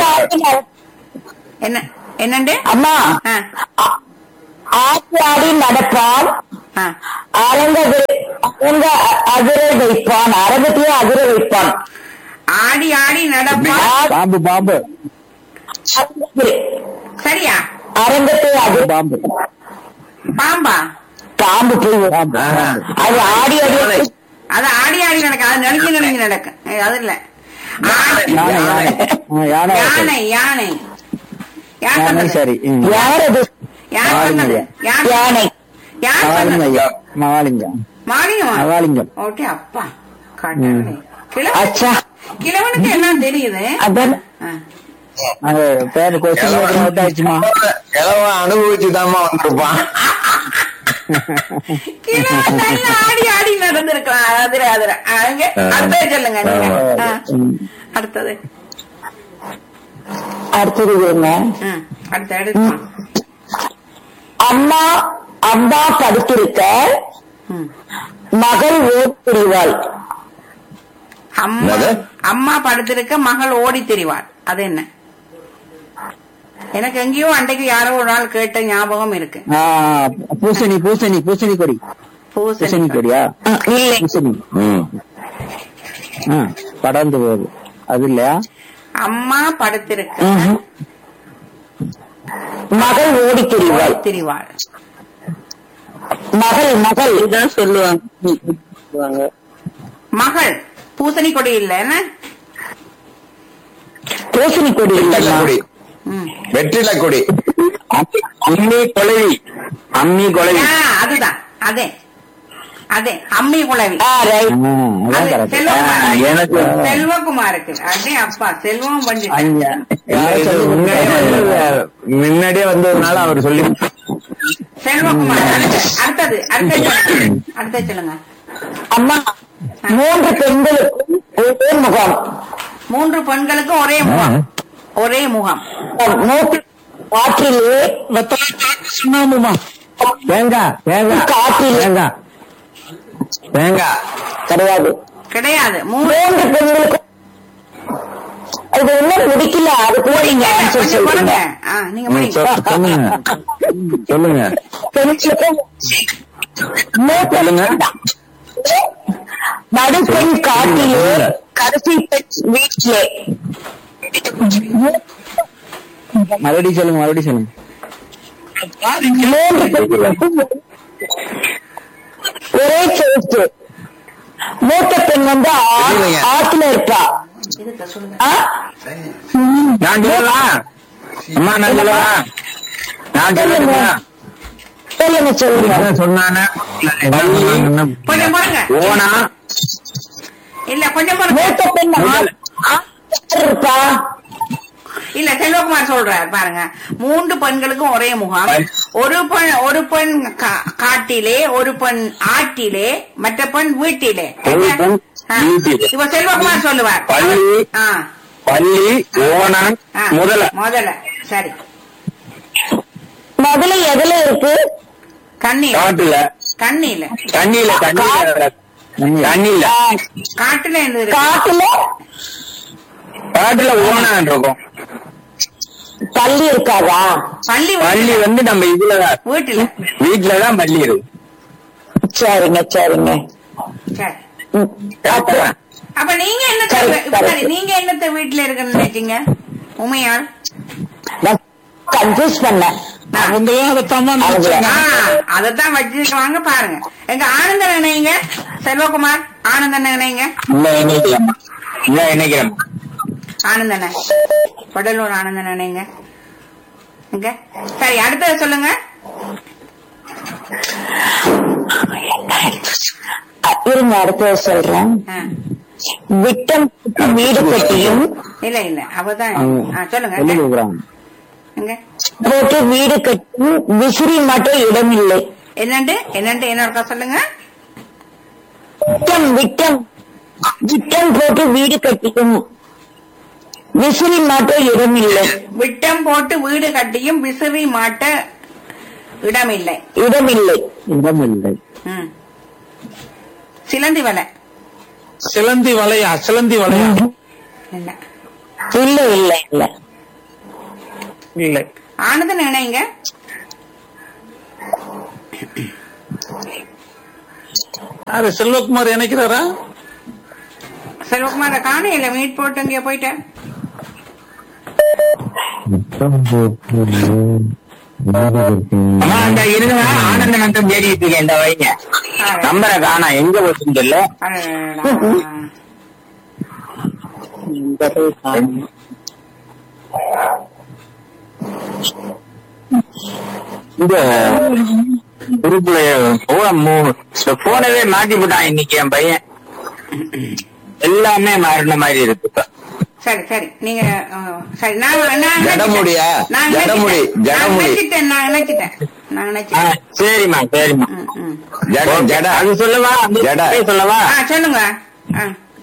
B: என்ன என்னண்டு
A: அம்மா
B: ஆ,
A: ஆ- ஆடி ஆடி நடப்பான்
B: ஆ.
A: அரங்க வி- அரங்க அ- அதிர வைப்பான் அரங்கத்தையே அதிர வைப்பான்
B: ஆடி ஆடி நடப்பா
E: பாம்பு பாம்பு
A: அரங்கத்தில்
B: சரியா
A: அரங்கத்தை அதிர
E: பாம்பு
B: பாம்பா
A: பாம்பு போய்
E: பாம்பு பாம்பு.
A: அது ஆடி ஆடி
B: அது ஆடி ஆடி நடக்கும் அது நடுங்கி நடுங்கி நடக்கும் ஏய், அது இல்ல ஆடி-
E: யானை யானை ஆ, யானை
B: யானை யானை யார்
E: யானை
B: சொன்னது?
E: சரி ம்.
A: யார் அது
B: யார் சொன்னது யார்
A: யானை
B: யார்
E: மகாலிங்கம்
B: சொன்னது
E: ஐயா மகாலிங்கம்
B: மாலிங்கமா
E: மகாலிங்கம்
B: ஓகே அப்பா காட்டாளே கிழவன்
A: அச்சா
B: கிழவனுக்கு எல்லாம் தெரியுது
A: அதான்
B: ஆ.
E: அது பேர் கொஸ்டின் அவுட் ஆயிடுச்சுமா
C: கிழவன் அனுபவிச்சுதாம்மா வந்திருப்பான்
B: கிழவன் நல்லா ஆடி ஆடி நடந்திருக்கலாம் அதிர அதிர அங்க அடுத்தது சொல்லுங்க நீங்க ஆ. அடுத்தது
A: அடுத்தது என்ன
B: ம், அடுத்த எடுத்து
A: அம்மா அம்மா படுத்திருக்க
B: ம்.
A: மகள் ஓர் புரிவாள்
B: அம்மா
C: என்னது?
B: அம்மா படுத்திருக்க மகள் ஓடி திரிவாள் அது என்ன எனக்கு எங்கேயோ அன்றைக்கு யாரோ ஒரு நாள் கேட்ட ஞாபகம் இருக்கு
E: ஆ, பூசணி பூசணி பூசணி கொடி பூசணி
B: பூசணி
E: கொடியா
A: இல்லை
E: பூசணி
C: ம்.
E: ஆ, படர்ந்து போகுது அது இல்லையா
B: அம்மா படுத்திருக்க
A: ம்ஹும். மகள் ஓடி திரிவாள்
B: ஓடி திரிவாள்
A: மகள் மகள்
G: இதுதான் சொல்லுவாங்க சொல்லுவாங்க.
B: மகள் பூசணி கொடி இல்ல என்ன
A: பூசணி கொடி
C: வெற்றிலை
A: இல்லைம்மா
C: கொடி
B: ம்.
C: வெற்றிலை கொடி
F: அம்மி கொலவி அம்மி கொலவி
B: ஆ, அதுதான் அதே அதே அம்மி குழவி
A: ஆ ரைட்
E: ஆ, அதான்
B: அது
E: correct.
B: செல்வகுமார்
F: ஆ, எனக்கு
B: செல்வகுமாருக்கு அதே அப்பா செல்வம் பண்ணி
E: அங்க
C: இல்ல, இது உண்மையிலே வந்து முன்னாடியே வந்ததுனால அவர் சொல்லி
B: செல்வகுமார் அடுத்து- அடுத்தது அடுத்தது சொல்லுங்க. அடுத்தது சொல்லுங்க
A: அம்மா மூன்று பெண்களுக்கும் ஒரே முகம்
B: மூன்று பெண்களுக்கும் ஒரே முகம் ஒரே முகம்
A: மூக்கு காற்றிலே
D: வெத்தலை பாக்கு சுண்ணாம்புமா
E: தேங்காய் தேங்காய்
A: காற்றிலே
E: தேங்காய்
C: தேங்காய்
A: கிடையாது
B: கிடையாது மூணு
A: மூன்று பெண்களுக்கும் இது இன்னும் முடிக்கல அது கூட நீங்க ஆன்சர்
B: கொஞ்சம்
A: சொல்றீங்க
B: கொடுங்க ஆ, நீங்க
C: ம்,
B: முடிங்க.
C: சொல்- சொல்லுங்க சொல்லுங்க
A: பெண்களுக்கும் மூத்த நடுப்பெண் காட்டிலே கடைசி பெண் வீட்டிலே
E: மறுபடியும் சொல்லுங்க மறுபடியும் சொல்லுங்க
A: மூன்று பெண்களுக்கும் ஒரே சேர்த்து மூத்த பெண் வந்து ஆ-
C: இல்லைங்க.
A: ஆத்துல இருப்பா
B: இதுக்கு சொல்லுங்க
A: ஆ?
F: நான் சொல்லலாம் அம்மா நான் சொல்லவா நான் சொல்லட்டுமா
A: சொல்லுங்க சொல்லுங்க
F: என்ன சொன்னானே
B: கொஞ்சம் பாருங்க
F: ஓனா
B: இல்ல கொஞ்சம் பாருங்க
A: மூத்த பெண் ஆ- ஆத்துல இருப்பா
B: இல்ல செல்வகுமார் சொல்றார் பாருங்க மூன்று பெண்களுக்கும் ஒரே முகம் ஒரு பெண் ஒரு பெண் கா- காட்டிலே ஒரு பெண் ஆட்டிலே மற்ற பெண் வீட்டிலே
F: ஒரு பெண்
B: ஆ.
F: வீட்டிலே.
B: இப்ப செல்வகுமார் சொல்லுவார்
F: பள்ளி.
B: ஆ,
F: பள்ளி ஓணம்
B: ஆ.
F: முதல
B: முதல்ல சரி
A: முதல்ல எதுல இருக்கு
B: கண்ணி
F: காட்டுல
B: கண்ணில
F: தண்ணியில தண்ணியில தண்ணியில
B: காட்டுல இருந்து இருக்கு.
A: காட்டுல
F: காட்டுல ஓணான் இருக்கும்
A: பள்ளி இருக்காதா
B: பள்ளி
F: பள்ளி வந்து நம்ம இதுலதான்
B: வீட்டுல
F: வீட்டுலதான் பள்ளி இருக்கும்
A: சரிங்க சரிங்க
B: சரி
A: ம்.
F: கரெக்டா?
B: அப்ப நீங்க என்ன
A: சரி,
B: இப்ப
A: சரி.
B: நீங்க என்னத்த வீட்டுல இருக்குன்னு நினைச்சீங்க உமையாள்
A: நான் கன்ஃபியூஸ் பண்ணேன்
D: அவங்களும் அதைத்தாம்மா நினைச்சாங்க
B: ஆ, அதத்தான் வச்சிருக்காங்க பாருங்க எங்க ஆனந்தன் நினைங்க செல்வகுமார் ஆனந்தன் நினைங்க
F: இல்ல நினைக்கிறேன் இல்ல நினைக்கிறேன்
B: ஆனந்தன வடலூர் ஆனந்தன் நினைங்க எங்க சரி அடுத்தது சொல்லுங்க
A: அ, இருங்க அடுத்தது சொல்றேன்
B: ஆ,
A: விட்டம் வீடு கட்டியும்
B: இல்ல இல்ல அவதான் ஆ, சொல்லுங்க
E: சொல்லி கொடுக்குறாங்க
B: எங்க
A: போட்டு வீடு கட்டும் விசிறி மட்டும் இடமில்லை
B: என்னண்டு என்னண்டு என்ன இருக்கா சொல்லுங்க
A: விட்டம் விட்டம் விட்டம் போட்டு வீடு கட்டிக்கும் விசிறி மட்டும் இடமில்லை
B: விட்டம் போட்டு வீடு கட்டியும் விசிறி மாட்ட இடமில்லை
A: இடமில்லை
E: இடமில்லை
B: ம். சிலந்தி வலை
D: சிலந்தி வளையா சிலந்தி வளையா
B: இல்ல
A: இல்ல இல்ல இல்ல
D: இல்லை
B: ஆனது நினைங்க
D: யாரு செல்வகுமார் இணைக்கிறாரா
B: செல்வகுமார காணையில மீட் போட்டு இங்க போயிட்டேன்
F: அம்மா அந்த இருங்க ஆனந்த நந்தம் தேடிட்டு இருக்கேன் இந்த வைங்க நம்பரை காணா எங்க போச்சுன்னு தெரியல
B: அடடா.
F: இந்த குரூப்ல போன் மூ- இந்த போனவே மாத்தி போட்டான் இன்னைக்கு என் பையன் எல்லாமே மாறின மாதிரி இருக்கு இப்ப
B: சரி சரி நீங்க அஹ், சரி நான் நான்
C: ஜடமுடியா?
B: நான்
C: ஜடமுடி,
B: நினைச்சிட்டேன். நான்
C: ஜடமுடி.
B: நினைச்சிட்டேன் நான் நினைச்சிட்டேன் நான்
F: ஆ,
B: நினைச்சிட்டேன்
F: சரிம்மா சரிம்மா
B: ம், ம்.
C: ஜட ஜட
F: அது சொல்லவா அந்த
C: ஜட.
F: பேர் சொல்லவா
B: ஆ சொல்லுங்க ஆ.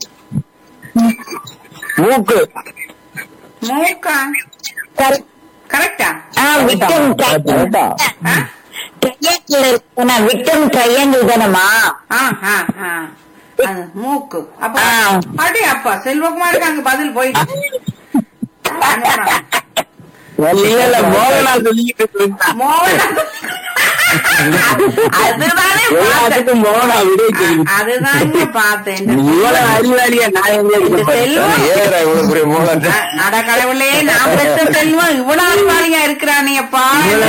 F: மூக்கு
B: மூக்கா
A: கரெக்ட்.
B: கரெக்டா
A: ஆ, விட்டம்
E: கரெக்டா?
B: ஆ?
A: ட்ரையாங்கிள் இருக்குன்னா விட்டம் ட்ரையாங்கிள் தானம்மா
B: ஆ, ஆ, ஆ. அது மூக்கு அப்ப
A: ஆ.
B: அடே அப்பா செல்வகுமாருக்கு அங்க பதில் போயிட்டு
F: இல்ல இல்ல மோகன்லால் சொல்லிக்கிட்டு இருந்தான்
B: மோகன் அதுதானே பார்த்தேன்
F: எல்லாத்துக்கும் மோகனா விடை தெரியும்
B: அதுதாங்க பார்த்தேன் இந்த
F: இவ்வளவு அறிவாளியா நான் எங்க
B: இந்த
F: இருப்பேன்?
B: செல்வம்
C: ஏற இவ்வளவு பெரிய மூலம்
B: அ- அட கடவுளே நான் பெற்ற செல்வம் இவ்வளவு அறிவாளியா இருக்கிறானே அப்பா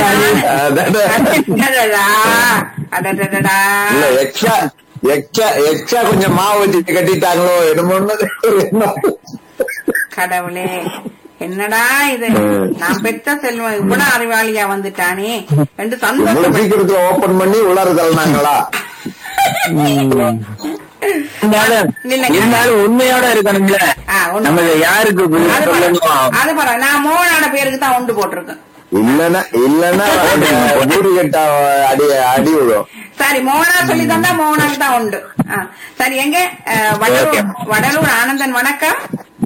B: அடடடா, அடடடடா.
C: இல்ல எக்ஸ்ட்ரா எக்ஸ்ட்ரா எக்ஸ்ட்ரா கொஞ்சம் மாவு வச்சு கட்டிட்டாங்களோ என்னமோ
B: கடவுளே என்னடா இது நான் பெற்ற செல்வம் இவ்வளவு அறிவாளியா வந்துட்டானே என்று
C: இவ்வளவு
B: சந்தோஷம்
C: சீக்கிரத்துல ஓபன் பண்ணி உள்ளார தள்ளினாங்களா
F: இருந்தாலும்
B: இல்லைங்க.
F: இருந்தாலும் உண்மையோட இருக்கணும்ல
B: ஆ, உண்மை.
F: நம்ம இதை யாருக்கு புரிய
B: அது
F: சொல்லணும்
B: பரவ- அது பரவாயில்ல நான் மோகனோட பேருக்கு தான் உண்டு போட்டிருக்கேன்
C: இல்லன்னா இல்லன்னா ஊரு கட்டா அடி அடி விடும்
B: சரி மோகனா சொல்லி தந்தா மோகனாக்கு தான் உண்டு ஆ, சரி எங்க அஹ், வடலூர் வடலூர் ஆனந்தன் வணக்கம்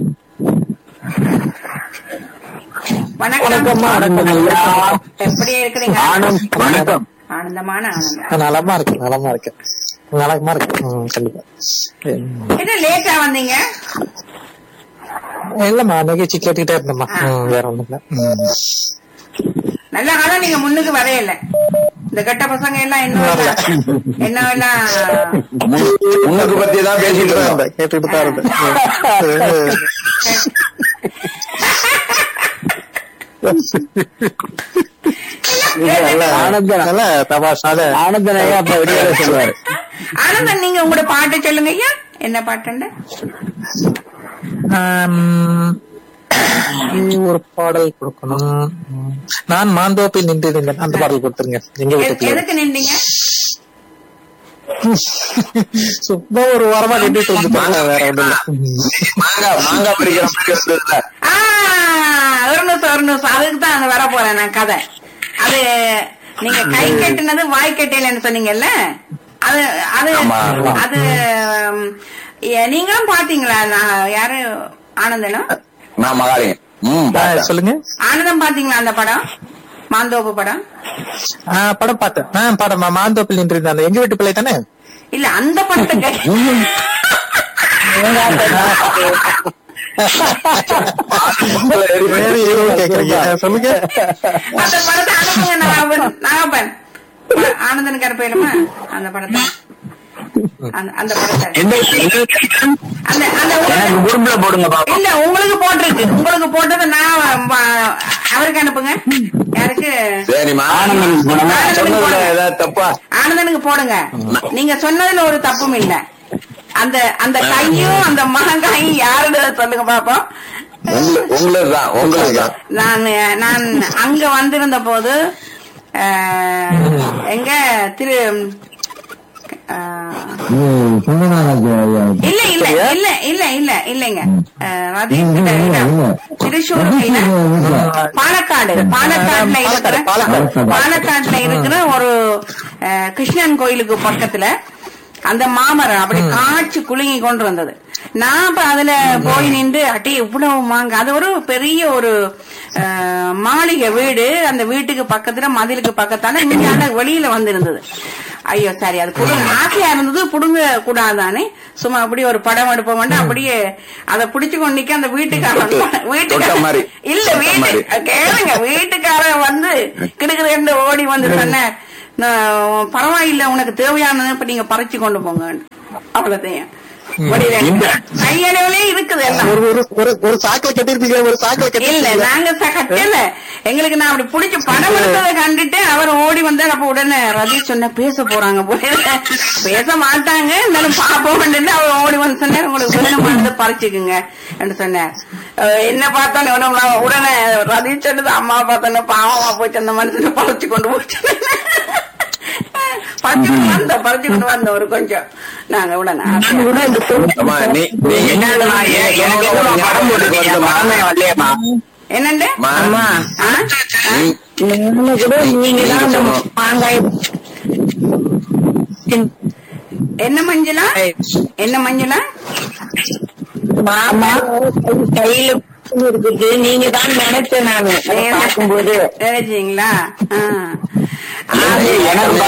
B: வணக்கம் எப்படி இருக்கிறீங்க
F: ஆனந்த் வணக்கம்
B: ஆனந்தமான ஆனந்தம்
E: நலமா இருக்கு நலமா இருக்கு நலமா இருக்கு ம், கண்டிப்பா
B: என்ன லேட்டா வந்தீங்க
E: இல்லம்மா நிகழ்ச்சி கேட்டுக்கிட்டே இருந்தம்மா
B: ஆ.
E: ம், வேற ஒண்ணும் இல்ல ம்.
B: நல்ல காலம் நீங்க முன்னுக்கு வரையல இந்த கெட்ட பசங்க எல்லாம் என்ன எல்லாம் என்ன எல்லாம்
C: உனக்கு பத்தி தான் பேசிட்டு இருக்கோம்
E: கேட்டுக்கிட்டு தான் இருந்தேன் ஆனந்தனால தபாஷால ஆனந்தனையா அப்ப வெளியே சொல்லுவாரு
B: ஆனந்தன் நீங்க உங்களோட பாட்டு சொல்லுங்க ஐயா என்ன பாட்டுண்டு
E: ஆம், இது ஒரு பாடல் கொடுக்கணும் ம். நான் மாந்தோப்பில் நின்றிருந்தேன் அந்த பாடல் கொடுத்துருங்க எங்க
B: எ-
E: வீட்டுக்கு
B: எதுக்கு நின்றீங்க
E: சும்மா ஒரு வாரமா நின்றுட்டு வந்துட்டாங்க வேற ஒண்ணும் இல்ல
C: மாங்காய் மாங்காய் பறிக்கிற மாதிரி வந்ததுல
B: ஆ, ஒரு நிமிஷம் ஒரு நிமிஷம் அதுக்கு தான் அது வர போறேன் நான் கதை அது நீங்க கை கட்டினது வாய் கட்டையிலன்னு சொன்னீங்கல்ல அது அது
C: ஆமா, ஆமா.
B: அது ம், ஏ, நீங்களும் பாத்தீங்களா நான் யாரு ஆனந்தனும்
C: நான் மகாலிங்க ம்
E: ஆ,
C: பார்த்தேன்.
E: சொல்லுங்க
B: ஆனந்தம் பாத்தீங்களா அந்த படம் மாந்தோப்பு படம்
E: ஆ, படம் பார்த்தேன் ஆ, படம் மா- மாந்தோப்பில் நின்றிருந்தேன் அந்த எங்க வீட்டு பிள்ளை தானே
B: இல்ல அந்த படத்தை கே-
E: வேற ஏதோ கேக்குறீங்க ஆ, சொல்லுங்க
B: அந்த படத்தை அனுப்புங்க நாகப்பன் நாகப்பன் ஆனந்தனுக்கு அனுப்பிடுமா அந்த படத்தை அந்த- அந்த படத்தை
F: எந்த எங்களுக்கு
B: அந்த அந்த
F: எனக்கு
B: உங்களுக்கு-
F: குரூப்ல போடுங்க பாப்போம்
B: இல்ல உங்களுக்கு போட்டிருக்கு உங்களுக்கு போட்டதை நான் வ- அவருக்கு அனுப்புங்க யாருக்கு
C: சரிம்மா
F: ஆனந்தன் போடுங்க.
C: நான் சொன்னதுல ஏதாவது தப்பா
B: ஆனந்தனுக்கு போடுங்க நீங்க சொன்னதுல ஒரு தப்பும் இல்ல அந்த அந்த கையும் அந்த மகங்காயும் யாருன்னு சொல்லுங்க பாப்போம்
C: உங்களுக்கு உங்களுக்கு தான் உங்களுக்கு தான்
B: நான் நான் அங்க வந்திருந்த போது அஹ், எங்க திரு அஹ், இல்ல இல்ல இல்ல இல்ல இல்ல இல்லைங்க அஹ், ரதீஷ் கிட்ட இல்ல. திருச்சூர் இல்ல பாலக்காடு பாலக்காடுல இருக்கிற பாலக்காட்டுல இருக்கிற ஒரு அஹ், கிருஷ்ணன் கோயிலுக்கு பக்கத்துல அந்த மாமரம் அப்படி காய்ச்சி குலுங்கி கொண்டு வந்தது நான் அப்ப அதுல போய் நின்று அட்டி இவ்வளவு மாங்க அது ஒரு பெரிய ஒரு அஹ், மாளிகை வீடு அந்த வீட்டுக்கு பக்கத்துல மதிலுக்கு பக்கத்தால இங்க வெளியில வந்திருந்தது ஐயோ சரி அது புடுங்க ஆசையா இருந்தது புடுங்க கூடாதானே சும்மா அப்படி ஒரு படம் எடுப்போம் வந்து அப்படியே அதை பிடிச்சு கொண்டு நிக்க அந்த வீட்டுக்காரன்
C: தொட்ட
B: வீட்டுக்காரன்
C: மாதிரி.
B: இல்ல
C: தொட்ட
B: வீட்டு
C: மாதிரி.
B: கேளுங்க வீட்டுக்காரன் வந்து கிடுக்கிட்டு ஓடி வந்து சொன்ன நான் பரவாயில்ல உனக்கு தேவையானது இப்ப நீங்க பறிச்சு கொண்டு போங்க அவ்வளவுதான் கையளவுலயே இருக்குது எல்லாம்
H: ஒரு ஒரு ஒரு ஒரு சாக்கில கட்டிருப்பீங்க ஒரு சாக்கில
B: இல்ல
H: கட்டிருப்பீங்க
B: நாங்க ச- கட்டல எங்களுக்கு நான் அப்படி புடிச்சு படம் எடுத்ததை கண்டுட்டு அவர் ஓடி வந்தார் அப்ப உடனே ரதி சொன்ன பேச போறாங்க போல பேச மாட்டாங்க இருந்தாலும் பாப்போம் அவர் ஓடி வந்து சொன்னார் உங்களுக்கு வேணுமானதை பறிச்சுக்குங்க என்று சொன்னார் அஹ் என்ன பார்த்தானே உடனே உடனே ரதி சொன்னது அம்மா பார்த்தோன்னே பாவமா போச்சு அந்த மனுஷனை பறிச்சு கொண்டு போச்சு பறிச்சு கொண்டு வந்தோம் பறிச்சு கொண்டு வந்தோம் ஒரு கொஞ்சம் நாங்க உடனே
C: அம்மா, நீ நீங்க
F: என்னம்மா, எ- எனக்கு எதுவும் நான் படம் போட்டுருக்கீங்க, படமே வரலையேம்மா.
B: என்னண்டு
A: அம்மா
B: ஆ?
C: நீ-
A: நாம கூட நீங்க தான் அந்த மாங்காய்
B: என்ன மஞ்சளா என்ன மஞ்சளா
A: மாமா கையில இருக்குது நீங்க தான் நினைச்சேன் நானு அதை பார்க்கும்போது
B: நினைச்சீங்களா ஆ.
C: அது
F: எனக்கு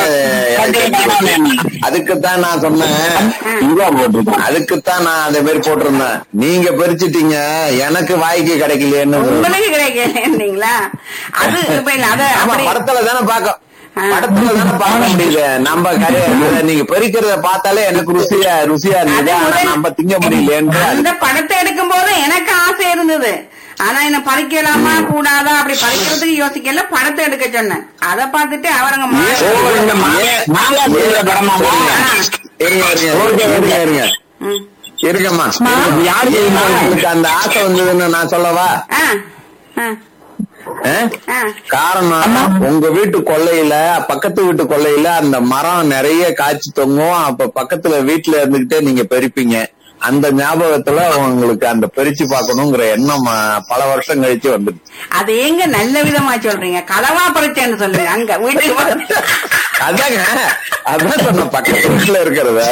C: எனக்கு அதுக்குத்தான் நான் சொன்னேன்
F: இதுவா போட்டிருக்கோம்.
C: அதுக்குத்தான் நான் அதே மாதிரி போட்டிருந்தேன் நீங்க பறிச்சிட்டீங்க எனக்கு வாய்க்கு கிடைக்கலையேன்னு
B: உங்களுக்கு கிடைக்கலீங்களா அது இப்ப இல்ல அத
C: ஆமா
B: அப்படி
C: படத்துல தானே பாக்க
B: ஆ.
C: படத்துல தானே பார்க்க முடியுது நம்ம கரை அத நீங்க பறிக்கிறத பார்த்தாலே எனக்கு ருசியா ருசியா இருந்தது
B: அது
C: ஆனா
B: முதல்-
C: நம்ம திங்க முடியலன்னு
B: அந்த படத்தை எடுக்கும் போது எனக்கு ஆசை இருந்தது ஆனா என்ன பறிக்கலாமா கூடாதா அப்படி பறிக்கிறதுக்கு யோசிக்கல படத்தை எடுக்க சொன்னேன் அத பார்த்துட்டு அவரங்க மா-
F: ஓ, இந்த மா- மாங்காய் திருவிழா படமா போடுங்க.
C: இருங்க இருங்க இருங்க இருங்க
B: ம்.
C: இருங்கம்மா
F: இது யாரு தெரியுமா?
C: உங்களுக்கு அந்த ஆசை வந்ததுன்னு நான் சொல்லவா
B: ஆ, ஆ,
C: ஆ?
B: ஆ.
C: காரணம் உங்க வீட்டு கொல்லையில பக்கத்து வீட்டு கொல்லையில அந்த மரம் நிறைய காய்ச்சி தொங்கும் அப்ப பக்கத்துல வீட்டுல இருந்துகிட்டே நீங்க பறிப்பீங்க அந்த ஞாபகத்துல உங்களுக்கு அந்த பறிச்சு பார்க்கணுங்கிற எண்ணம் ஆ, பல வருஷம் கழிச்சு வந்துடுச்சு
B: அது எங்க நல்ல விதமா சொல்றீங்க களவா பறிச்சேன்னு சொல்லுங்க அங்க வீட்டுக்கு பக்கத்துல.
C: அதாங்க அதான் சொன்ன பக்கத்து வீட்டுல இருக்கிறத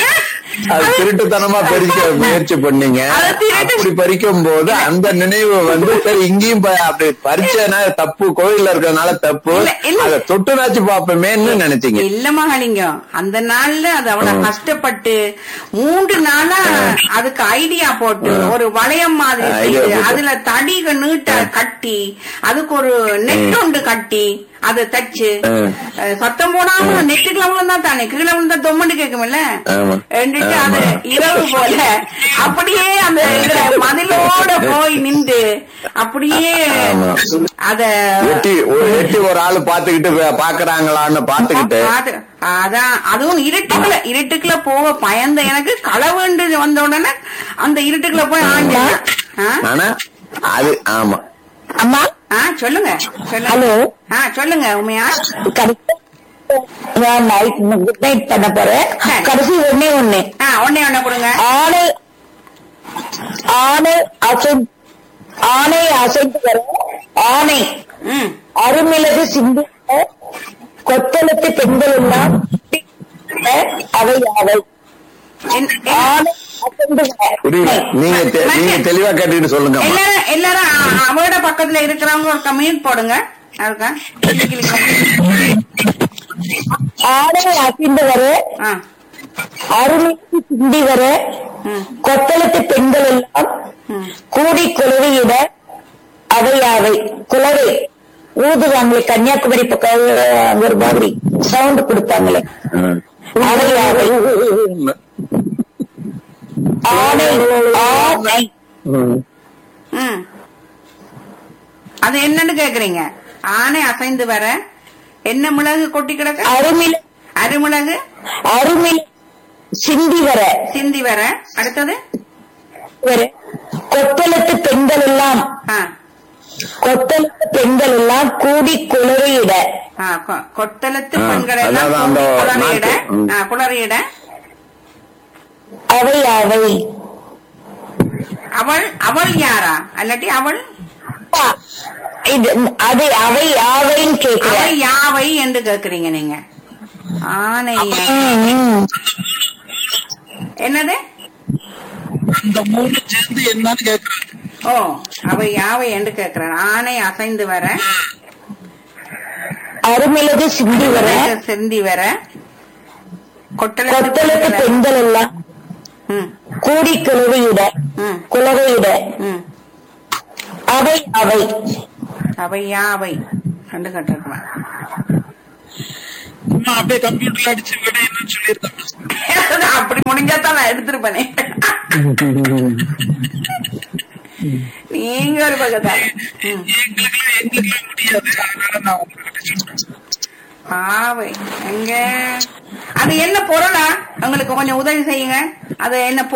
C: அது திருட்டுத்தனமா பறிக்க முயற்சி பண்ணீங்க
B: அது திருட்டு-
C: அப்படி பறிக்கும் போது அந்த நினைவு வந்து சரி இங்கேயும் ப- அப்படி பறிச்சேன்னா தப்பு கோயில்ல இருக்கிறதுனால தப்பு
B: இல்ல, இல்ல.
C: அதை தொட்டுனாச்சு பாப்போமேன்னு நினைச்சீங்க
B: இல்ல மகாலிங்கம் அந்த நாள்ல அது அவ்வளவு கஷ்டப்பட்டு மூன்று நாளா அதுக்கு ஐடியா போட்டு ஒரு வளையம் மாதிரி
C: ஐடியா
B: செய்து
C: போட்டு.
B: அதுல தடிக நீட்ட கட்டி அதுக்கு ஒரு நெட் ஒன்று கட்டி அதை தச்சு
C: ம்.
B: அஹ், சத்தம் போடாம நெட்டுக்குள்ள விழுந்தா தானே கீழே விழுந்தா தொம்மண்டு கேட்கும்ல
C: ஆமா.
B: ரெண்டுட்டு அது
C: ஆமா.
B: இரவு போல அப்படியே அந்த இதுல மதிலோட போய் நின்று அப்படியே
C: ஆமா.
B: அத
C: எட்டி ஒரு எட்டி ஒரு ஆளு பாத்துக்கிட்டு வே- பாக்குறாங்களான்னு பாத்துக்கிட்டு
B: பாத்து அதான் அதுவும் இருட்டுக்குள்ள இருட்டுக்குள்ள போக பயந்த எனக்கு களவுண்டு வந்த உடனே அந்த இருட்டுக்குள்ள போய் ஆஞ்சேன் ஆ?
C: ஆனா அது ஆமா
A: அம்மா
B: ஆ சொல்லுங்க சொல்லுங்க
A: ஹலோ
B: ஆ சொல்லுங்க உமையா
A: கடைசி நான் நைட் குட் நைட் பண்ண போறேன்
B: சரி.
A: கடைசி ஒண்ணே ஒண்ணு
B: ஆ ஒன்னே ஒண்ணு கொடுங்க
A: ஆணை ஆணை அசை ஆணை அசைத்து வர ஆணை
B: ம்
A: அருமிளகு சிந்து கொத்தளத்து பெண்கள் எல்லாம் அவை அவை
B: என்- என்-
A: ஆணை அசைந்து வர.
C: புரியல நீங்க தெ- நீங்க தெளிவா கேட்டுட்டு சொல்லுங்க
B: எல்லாரும் எல்லாரும் அ- அவரோட பக்கத்துல இருக்கிறவங்க ஒரு கம்யூனிட் போடுங்க அதுக்கா
A: ஆணை அசைந்து வர
B: ஆ
A: அருமிளகு சிந்தி வர
B: ம்
A: கொத்தளத்து பெண்கள் எல்லாம்
B: ம்
A: கூடி குளவியிட அவை அவை குளவை ஊதுவாங்களே கன்னியாகுமரி பக்கம் அங்க ஒரு மாதிரி சவுண்ட் கொடுப்பாங்களே அவை அவை ஆணை ஆணை
B: ம் அது என்னன்னு கேக்குறீங்க ஆனை அசைந்து வர என்ன மிளகு கொட்டி கிடக்கு
A: அருமில
B: அருமிளகு
A: அருமில் சிந்தி வர
B: சிந்தி வர அடுத்தது
A: வர கொத்தளத்து பெண்கள் எல்லாம்
B: ஆ
A: கொத்தளத்து பெண்கள் எல்லாம் கூடி குளவியிட
B: ஆ, கொ- கொத்தளத்து
C: ஆ,
B: பெண்கள் எல்லாம்
C: அதாவது அந்த
B: குளறியிட
C: நாக்கு, ம்.
B: ஆ, குளறியிட
A: அவை அவை
B: அவள் அவள் யாரா அல்லாட்டி அவள்
A: இது அது அவை யாவைன்னு
B: அவை
A: கேக்குறேன்
B: யாவை என்று கேக்குறீங்க நீங்க ஆனை
A: ம், ம்.
B: என்னது
D: அந்த மூணு சேர்ந்து என்னன்னு கேக்குறேன்
B: ஓ அவை யாவை என்று கேக்குறேன் ஆனை அசைந்து வர
A: அருமிளகு சிந்தி வர
B: செந்தி வர கொட்டலுக்கு
A: கொத்தலுக்கு பெண்கள் எல்லாம்
B: ம்,
A: கூடி குலவையிட
B: ம்,
A: குலவையிட
B: ம்.
A: அவை அவை
B: அவை யாவை என்று கேட்டிருக்கலாம்
D: அம்மா அப்படியே கம்ப்யூட்டர்ல அடிச்சு விட என்னன்னு சொல்லியிருக்காங்க
B: அப்படி முடிஞ்சாதான் நான் எடுத்திருப்பேனே நீங்க ஒரு பக்கத்தால ம்.
D: எங்களுக்கு எங்களுக்கு முடியாது அதனால நான் உங்ககிட்ட சொல்றேன்
B: ஆவை எங்க அது என்ன பொருளா உங்களுக்கு கொஞ்சம் உதவி செய்யுங்க அது என்ன